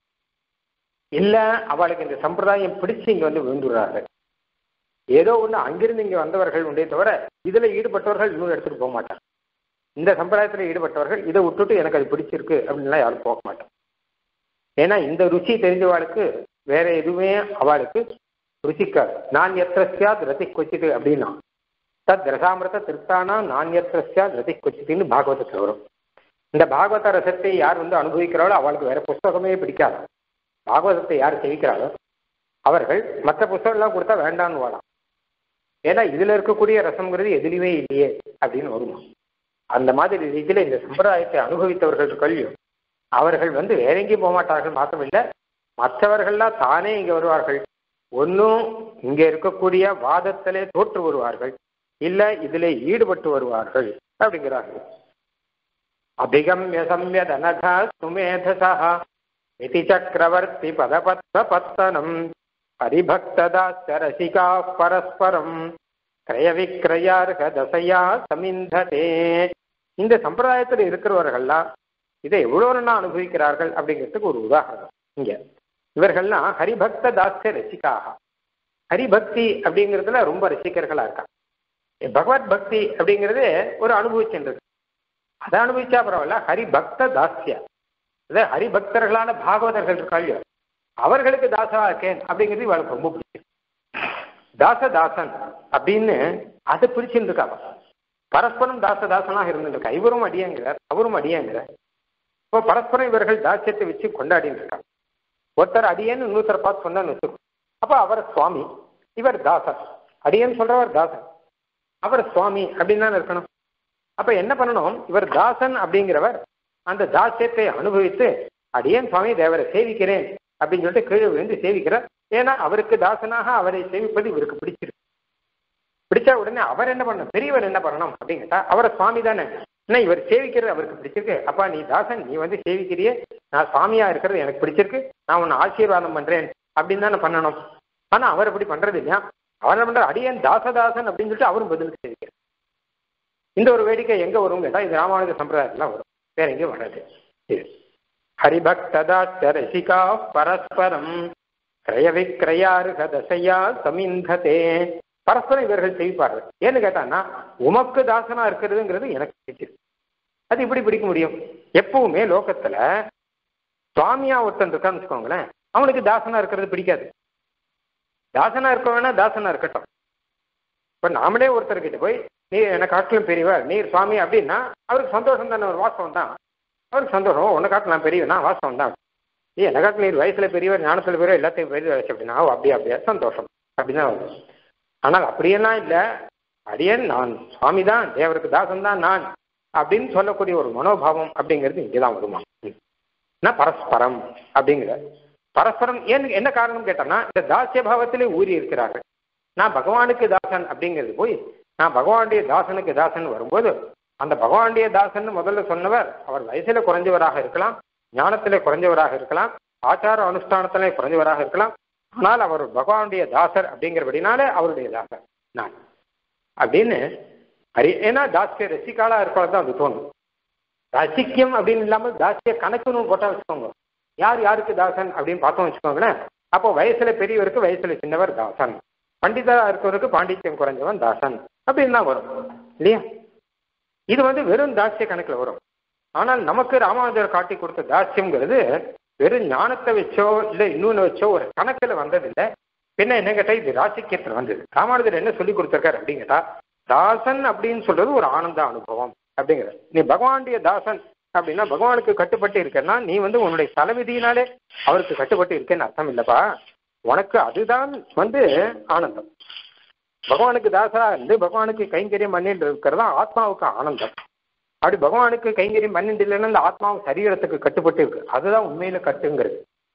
இல்ல அவளுக்கு இந்த சம்பிரதாயம் பிடிச்சு இங்க வந்து விழுந்துடுறாரு ஏதோ ஒண்ணு அங்கிருந்து இங்க வந்தவர்கள் உண்டே தவிர இதுல ஈடுபட்டவர்கள் இன்னும் எடுத்துட்டு போக மாட்டாங்க இந்த சம்பிரதாயத்துல ஈடுபட்டவர்கள் இதை விட்டுட்டு எனக்கு அது பிடிச்சிருக்கு அப்படின்லாம் யாரும் போக மாட்டாங்க ஏன்னா இந்த ருச்சி தெரிஞ்சவாளுக்கு வேற எதுவுமே அவளுக்கு ருச்சிக்காது நான் எத்திரஸ்யாத் ரதி கொச்சிட்டு அப்படின்னா தத் ரசாமிரத திருப்தானா நான் எத்திரஸ்யாத் ரதி கொச்சிட்டுன்னு பாகவதத்தில் வரும் இந்த பாகவத ரசத்தை யார் வந்து அனுபவிக்கிறாளோ அவளுக்கு வேற புஸ்தகமே பிடிக்காது பாகவதத்தை யார் செய்கிறாளோ அவர்கள் மற்ற புஸ்தகம்லாம் கொடுத்தா வேண்டான்னு வாழாம் ஏன்னா இதுல இருக்கக்கூடிய ரசம்ங்கிறது எதுலையுமே இல்லையே அப்படின்னு வருமா அந்த மாதிரி ரீதியில இந்த சம்பிரதாயத்தை அனுபவித்தவர்கள் கல்வியும் அவர்கள் வந்து வேற எங்கேயும் போக மாட்டார்கள் மாத்திரமில்லை மற்றவர்கள்லாம் தானே இங்க வருவார்கள் ஒன்றும் இங்க இருக்கக்கூடிய வாதத்திலே தோற்று வருவார்கள் இல்ல இதுல ஈடுபட்டு வருவார்கள் அப்படிங்கிறார்கள் அபிகம்ய சம்யத் அனகா சுமேதசா இதி சக்கரவர்த்தி பதபத்த பத்தனம் ஹரிபக்ததாச்ச ரசிகா பரஸ்பரம் கிரய விக்கிரயார்க தசையா சமிந்ததே இந்த சம்பிரதாயத்தில் இருக்கிறவர்கள்லாம் இதை எவ்வளவு நாள் அனுபவிக்கிறார்கள் அப்படிங்கிறதுக்கு ஒரு உதாரணம் இங்க இவர்கள்லாம் ஹரிபக்த தாஸ்ய ரசிகாக ஹரிபக்தி அப்படிங்கிறதுல ரொம்ப ரசிகர்களா இருக்காங்க பகவத் பக்தி அப்படிங்கிறது ஒரு அனுபவிச்சுன்றது அதை அனுபவிச்சா பரவாயில்ல ஹரிபக்த தாஸ்ய அதாவது ஹரிபக்தர்களான பாகவதர்கள் இருக்காங்க அவர்களுக்கு தாசா இருக்கேன் அப்படிங்கிறது இவளுக்கு ரொம்ப பிடிக்கும் தாசதாசன் அப்படின்னு அதை பிடிச்சிட்டு இருக்கா பரஸ்பரம் தாசதாசனாக இருந்துருக்கா இவரும் அடியங்கிறார் அவரும் அடியங்கிறார் இப்போ பரஸ்பரம் இவர்கள் தாசியத்தை வச்சு கொண்டாடிட்டு இருக்காங்க ஒருத்தர் அடியன்னு இன்னொருத்தர் பார்த்து சொன்னான்னு வச்சுக்கோ அப்போ அவர் சுவாமி இவர் தாசன் அடியன்னு சொல்றவர் தாசன் அவர் சுவாமி அப்படின்னு தானே இருக்கணும் அப்ப என்ன பண்ணணும் இவர் தாசன் அப்படிங்கிறவர் அந்த தாசியத்தை அனுபவித்து அடியேன் சுவாமி தேவரை சேவிக்கிறேன் அப்படின்னு சொல்லிட்டு கீழே விழுந்து சேவிக்கிறார் ஏன்னா அவருக்கு தாசனாக அவரை சேவிப்பது இவருக்கு பிடிச்சிருக்கு பிடிச்சா உடனே அவர் என்ன பண்ணணும் பெரியவர் என்ன பண்ணணும் அப்படின்னு கேட்டா அவரை சுவாமி தானே என்ன இவர் சேவிக்கிறது அவருக்கு பிடிச்சிருக்கு அப்பா நீ தாசன் நீ வந்து சேவிக்கிறியே நான் சுவாமியா இருக்கிறது எனக்கு பிடிச்சிருக்கு நான் உன்னை ஆசீர்வாதம் பண்றேன் அப்படின்னு தானே பண்ணணும் ஆனா அவர் அப்படி பண்றது இல்லையா அவர் என்ன பண்றார் அடியேன் தாசதாசன் அப்படின்னு சொல்லிட்டு அவரும் பதிலுக்கு சேவிக்கிறார் இந்த ஒரு வேடிக்கை எங்க வரும் கேட்டா இது ராமானுஜ சம்பிரதாயத்துல வரும் வேற எங்கேயும் வராது இது ஹரிபக்ததாச்ச ரசிகா பரஸ்பரம் கிரய விக்கிரயாருக தசையா சமிந்ததே பரஸ்பரம் இவர்கள் செய்வார்கள் ஏன்னு கேட்டான்னா உமக்கு தாசனா இருக்கிறதுங்கிறது எனக்கு பிடிச்சிருக்கு அது இப்படி பிடிக்க முடியும் எப்பவுமே லோகத்துல சுவாமியா ஒருத்தன் இருக்கான்னு வச்சுக்கோங்களேன் அவனுக்கு தாசனா இருக்கிறது பிடிக்காது தாசனா இருக்க வேணா தாசனா இருக்கட்டும் இப்ப நாமளே ஒருத்தர்கிட்ட போய் நீ என்னை காட்டிலும் பெரியவர் நீர் சுவாமி அப்படின்னா அவருக்கு சந்தோஷம் தானே ஒரு வாசம் தான் அவருக்கு சந்தோஷம் உன்னை காட்டு நான் பெரியவனா வாசம் தான் ஏ என்னை காட்டு நீர் வயசுல பெரியவர் ஞானத்துல பெரியவர் எல்லாத்தையும் பெரியவர் அப்படின்னா ஓ, அப்படியா அப்படியா சந்தோஷம் அப்படிதான் வரும் ஆனால் அப்படியெல்லாம் இல்லை அடியேன் நான் சுவாமி தான் தேவருக்கு தாசன் தான் நான் அப்படின்னு சொல்லக்கூடிய ஒரு மனோபாவம் அப்படிங்கிறது இங்கே தான் வருமா நான் பரஸ்பரம் அப்படிங்கிற பரஸ்பரம் ஏன் என்ன காரணம் கேட்டோம்னா இந்த தாசிய பாவத்திலே ஊறி இருக்கிறார்கள் நான் பகவானுக்கு தாசன் அப்படிங்கிறது போய் நான் பகவானுடைய தாசனுக்கு தாசன் வரும்போது அந்த பகவானுடைய தாசன் முதல்ல சொன்னவர் அவர் வயசுல குறைஞ்சவராக இருக்கலாம் ஞானத்திலே குறைஞ்சவராக இருக்கலாம் ஆச்சார அனுஷ்டானத்திலே குறைஞ்சவராக இருக்கலாம் ஆனால் அவர் பகவானுடைய தாசர் அப்படிங்கிறபடினாலே அவருடைய தாசர் நான் அப்படின்னு ஹரி ஏன்னா தாசிய ரசிகாலா இருக்கவங்க தான் அது தோணும் ரசிக்கம் அப்படின்னு இல்லாமல் தாசிய கணக்குன்னு போட்டா வச்சுக்கோங்க யார் யாருக்கு தாசன் அப்படின்னு பார்த்தோம் வச்சுக்கோங்களேன் அப்போ வயசுல பெரியவருக்கு வயசுல சின்னவர் தாசன் பண்டிதரா இருக்கவருக்கு பாண்டித்யம் குறைஞ்சவன் தாசன் அப்படின்னு தான் வரும் இல்லையா இது வந்து வெறும் தாசிய கணக்குல வரும் ஆனால் நமக்கு ராமானுஜர் காட்டி கொடுத்த தாசியம்ங்கிறது வெறும் ஞானத்தை வச்சோ இல்லை இன்னொன்று வச்சோ ஒரு கணக்குல வந்ததில்லை பின்ன என்ன கேட்டா இது ராசிக்கியத்தில் வந்தது ராமானுஜர் என்ன சொல்லி கொடுத்துருக்காரு அப்படின்னு கேட்டா தாசன் அப்படின்னு சொல்றது ஒரு ஆனந்த அனுபவம் அப்படிங்கிற நீ பகவானுடைய தாசன் அப்படின்னா பகவானுக்கு கட்டுப்பட்டு இருக்கன்னா நீ வந்து உன்னுடைய தலைவிதியினாலே அவருக்கு கட்டுப்பட்டு இருக்கேன்னு அர்த்தம் இல்லப்பா உனக்கு அதுதான் வந்து ஆனந்தம் பகவானுக்கு தாசரா இருந்து பகவானுக்கு கைங்கரியம் பண்ணிட்டு இருக்கிறதா ஆத்மாவுக்கு ஆனந்தம் அப்படி பகவானுக்கு கைங்கரியம் பண்ணிட்டு இல்லைன்னா இந்த ஆத்மாவும் சரீரத்துக்கு கட்டுப்பட்டு இருக்கு அதுதான் உண்மையில கட்டுங்கிறது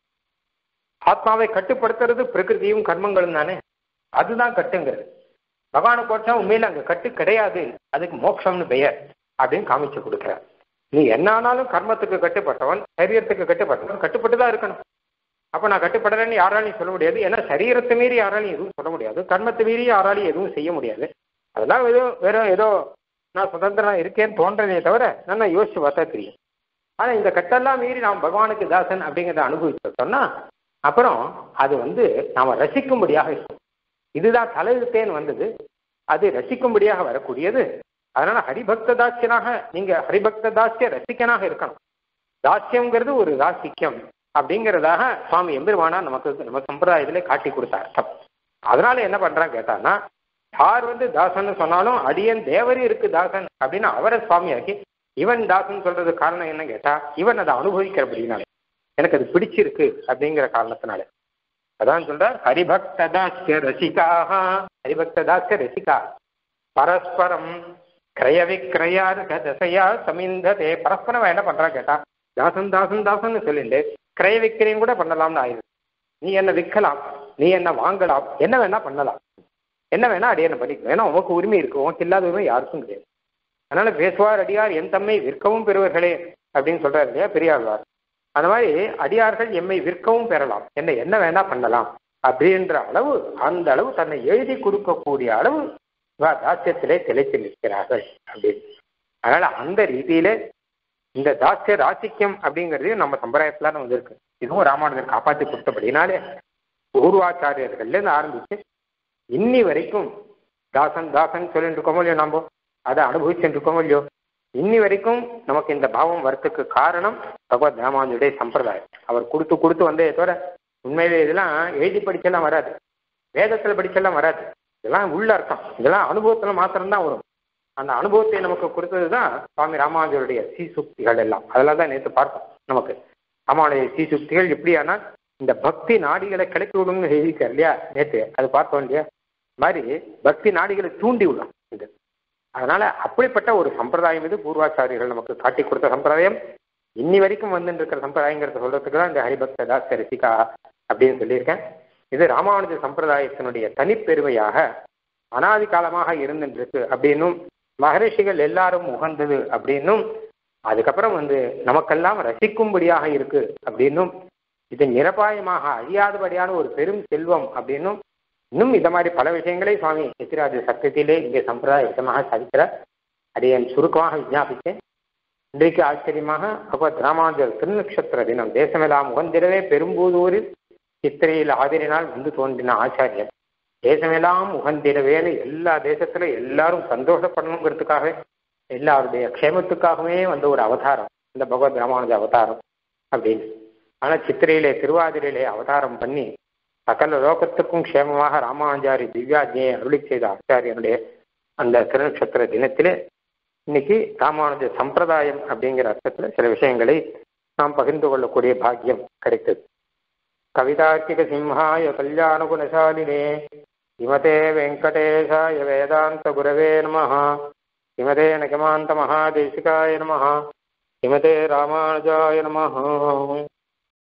ஆத்மாவை கட்டுப்படுத்துறது பிரகிருதியும் கர்மங்களும் தானே அதுதான் கட்டுங்கிறது பகவானை போச்சா உண்மையில அங்க கட்டு கிடையாது அதுக்கு மோட்சம்னு பெயர் அப்படின்னு காமிச்சு கொடுக்குறார் நீ என்ன ஆனாலும் கர்மத்துக்கு கட்டுப்பட்டவன் சரீரத்துக்கு கட்டுப்பட்டவன் கட்டுப்பட்டு தான் இருக்கணும் அப்போ நான் கட்டுப்படலைன்னு யாராலையும் சொல்ல முடியாது ஏன்னா சரீரத்தை மீறி யாராலையும் எதுவும் சொல்ல முடியாது கர்மத்தை மீறி யாராலையும் எதுவும் செய்ய முடியாது அதெல்லாம் ஏதோ வேற ஏதோ நான் சுதந்திரம் இருக்கேன்னு தோன்றதே தவிர நான் யோசிச்சு பார்த்தா தெரியும் ஆனால் இந்த கட்டெல்லாம் மீறி நாம் பகவானுக்கு தாசன் அப்படிங்கிறத அனுபவிச்சோம்னா அப்புறம் அது வந்து நாம் ரசிக்கும்படியாக இருக்கும் இதுதான் தலையெழுத்தேன்னு வந்தது அது ரசிக்கும்படியாக வரக்கூடியது அதனால ஹரிபக்த தாசியனாக நீங்க ஹரிபக்த தாசிய ரசிக்கனாக இருக்கணும் தாசியம்ங்கிறது ஒரு ராசிக்கம் அப்படிங்கிறதாக சுவாமி எம்பெருமானா நமக்கு நம்ம சம்பிரதாயத்திலே காட்டி கொடுத்தார் தப் அதனால என்ன பண்றான் கேட்டான்னா யார் வந்து தாசன் சொன்னாலும் அடியன் தேவரே இருக்கு தாசன் அப்படின்னு அவரை சுவாமியாக்கி இவன் தாசன் சொல்றது காரணம் என்ன கேட்டா இவன் அதை அனுபவிக்கிறபடினாலே எனக்கு அது பிடிச்சிருக்கு அப்படிங்கிற காரணத்தினால அதான் சொல்ற ஹரிபக்ததாஸ்ய ரசிகாக ஹரிபக்ததாஸ்ய ரசிகா பரஸ்பரம் கிரய விக்கிரயார்க தசையா சமிந்ததே பரஸ்பரம் என்ன பண்றான் கேட்டா தாசன் தாசன் தாசன் சொல்லிட்டு கிரய விக்கிரயம் கூட பண்ணலாம்னு ஆயிடுது நீ என்ன விற்கலாம் நீ என்ன வாங்கலாம் என்ன வேணா பண்ணலாம் என்ன வேணா அடியான பண்ணிக்கலாம் ஏன்னா உனக்கு உரிமை இருக்கு உனக்கு இல்லாத உரிமை யாருக்கும் கிடையாது அதனால பேசுவார் அடியார் என் தம்மை விற்கவும் பெறுவர்களே அப்படின்னு சொல்றாரு இல்லையா பெரியாழ்வார் அந்த மாதிரி அடியார்கள் எம்மை விற்கவும் பெறலாம் என்ன என்ன வேணா பண்ணலாம் அப்படின்ற அளவு அந்த அளவு தன்னை எழுதி கொடுக்கக்கூடிய அளவு இவா தாசியத்திலே திளைத்து நிற்கிறார்கள் அப்படின்னு அதனால அந்த ரீதியில இந்த தாசிய ராசிக்கம் அப்படிங்கிறது நம்ம சம்பிரதாயத்துல வந்திருக்கு இதுவும் ராமானுஜர் காப்பாற்றி கொடுத்தபடினாலே பூர்வாச்சாரியர்கள்ல இருந்து ஆரம்பிச்சு இன்னி வரைக்கும் தாசன் தாசன் சொல்லிட்டு இருக்கோமோ இல்லையோ நம்ம அதை அனுபவிச்சுட்டு இருக்கோமோ இல்லையோ இன்னி வரைக்கும் நமக்கு இந்த பாவம் வரத்துக்கு காரணம் பகவத் ராமானுஜருடைய சம்பிரதாயம் அவர் கொடுத்து கொடுத்து வந்தே தவிர உண்மையிலே இதெல்லாம் எழுதி படிச்செல்லாம் வராது வேதத்தில் படிச்செல்லாம் வராது இதெல்லாம் உள்ள அர்த்தம் இதெல்லாம் அனுபவத்தில் மாத்திரம்தான் வரும் அந்த அனுபவத்தை நமக்கு கொடுத்தது தான் சுவாமி ராமானுஜருடைய சீசுக்திகள் எல்லாம் அதெல்லாம் தான் நேற்று பார்த்தோம் நமக்கு ராமானுடைய சீசுக்திகள் எப்படியானா இந்த பக்தி நாடிகளை கிளப்பி விடும்னு எழுதியிருக்கார் இல்லையா நேற்று அது பார்த்தோம் இல்லையா மாதிரி பக்தி நாடிகளை தூண்டி விடும் இது அதனால அப்படிப்பட்ட ஒரு சம்பிரதாயம் இது பூர்வாச்சாரியர்கள் நமக்கு காட்டி கொடுத்த சம்பிரதாயம் இன்னி வரைக்கும் வந்துட்டு இருக்கிற சம்பிரதாயங்கிறத சொல்றதுக்கு தான் இந்த ஹரிபக்த தாஸ் ரசிகா அப்படின்னு சொல்லியிருக்கேன் இது ராமானுஜ சம்பிரதாயத்தினுடைய தனிப்பெருமையாக அனாதி காலமாக இருந்துட்டு இருக்கு அப்படின்னும் மகரிஷிகள் எல்லாரும் உகந்தது அப்படின்னும் அதுக்கப்புறம் வந்து நமக்கெல்லாம் ரசிக்கும்படியாக இருக்கு அப்படின்னும் இது நிரபாயமாக அழியாதபடியான ஒரு பெரும் செல்வம் அப்படின்னும் இன்னும் இந்த மாதிரி பல விஷயங்களை சுவாமி எத்திராஜ சத்தியத்திலே இங்கே சம்பிரதாய விதமாக சாதிக்கிறார் அதை என் சுருக்கமாக விஞ்ஞாபித்தேன் இன்றைக்கு ஆச்சரியமாக பகவத் ராமானுஜர் திருநக்ஷத்திர தினம் தேசமெல்லாம் உகந்திரவே பெரும்பூதூரில் சித்திரையில் ஆதிரினால் வந்து தோன்றின ஆச்சாரியர் தேசமெல்லாம் உகந்திரவேன்னு எல்லா தேசத்துல எல்லாரும் சந்தோஷப்படணுங்கிறதுக்காக எல்லாருடைய க்ஷேமத்துக்காகவே வந்த ஒரு அவதாரம் இந்த பகவத் ராமானுஜ அவதாரம் அப்படின்னு ஆனா சித்திரையிலே திருவாதிரையிலே அவதாரம் பண்ணி சகல லோகத்துக்கும் க்ஷேமமாக ராமானுஜாரி திவ்யாஜியை அருளி செய்த ஆச்சாரியனுடைய அந்த திருநட்சத்திர தினத்திலே இன்னைக்கு ராமானுஜ சம்பிரதாயம் அப்படிங்கிற அர்த்தத்துல சில விஷயங்களை நாம் பகிர்ந்து கொள்ளக்கூடிய பாக்கியம் கிடைத்தது கவிதார்க்கிக சிம்ஹாய கல்யாண குணசாலினே இமதே வெங்கடேஷாய வேதாந்த குரவே நம இமதே நகமாந்த மகாதேசிகாய நம இமதே ராமானுஜாய நம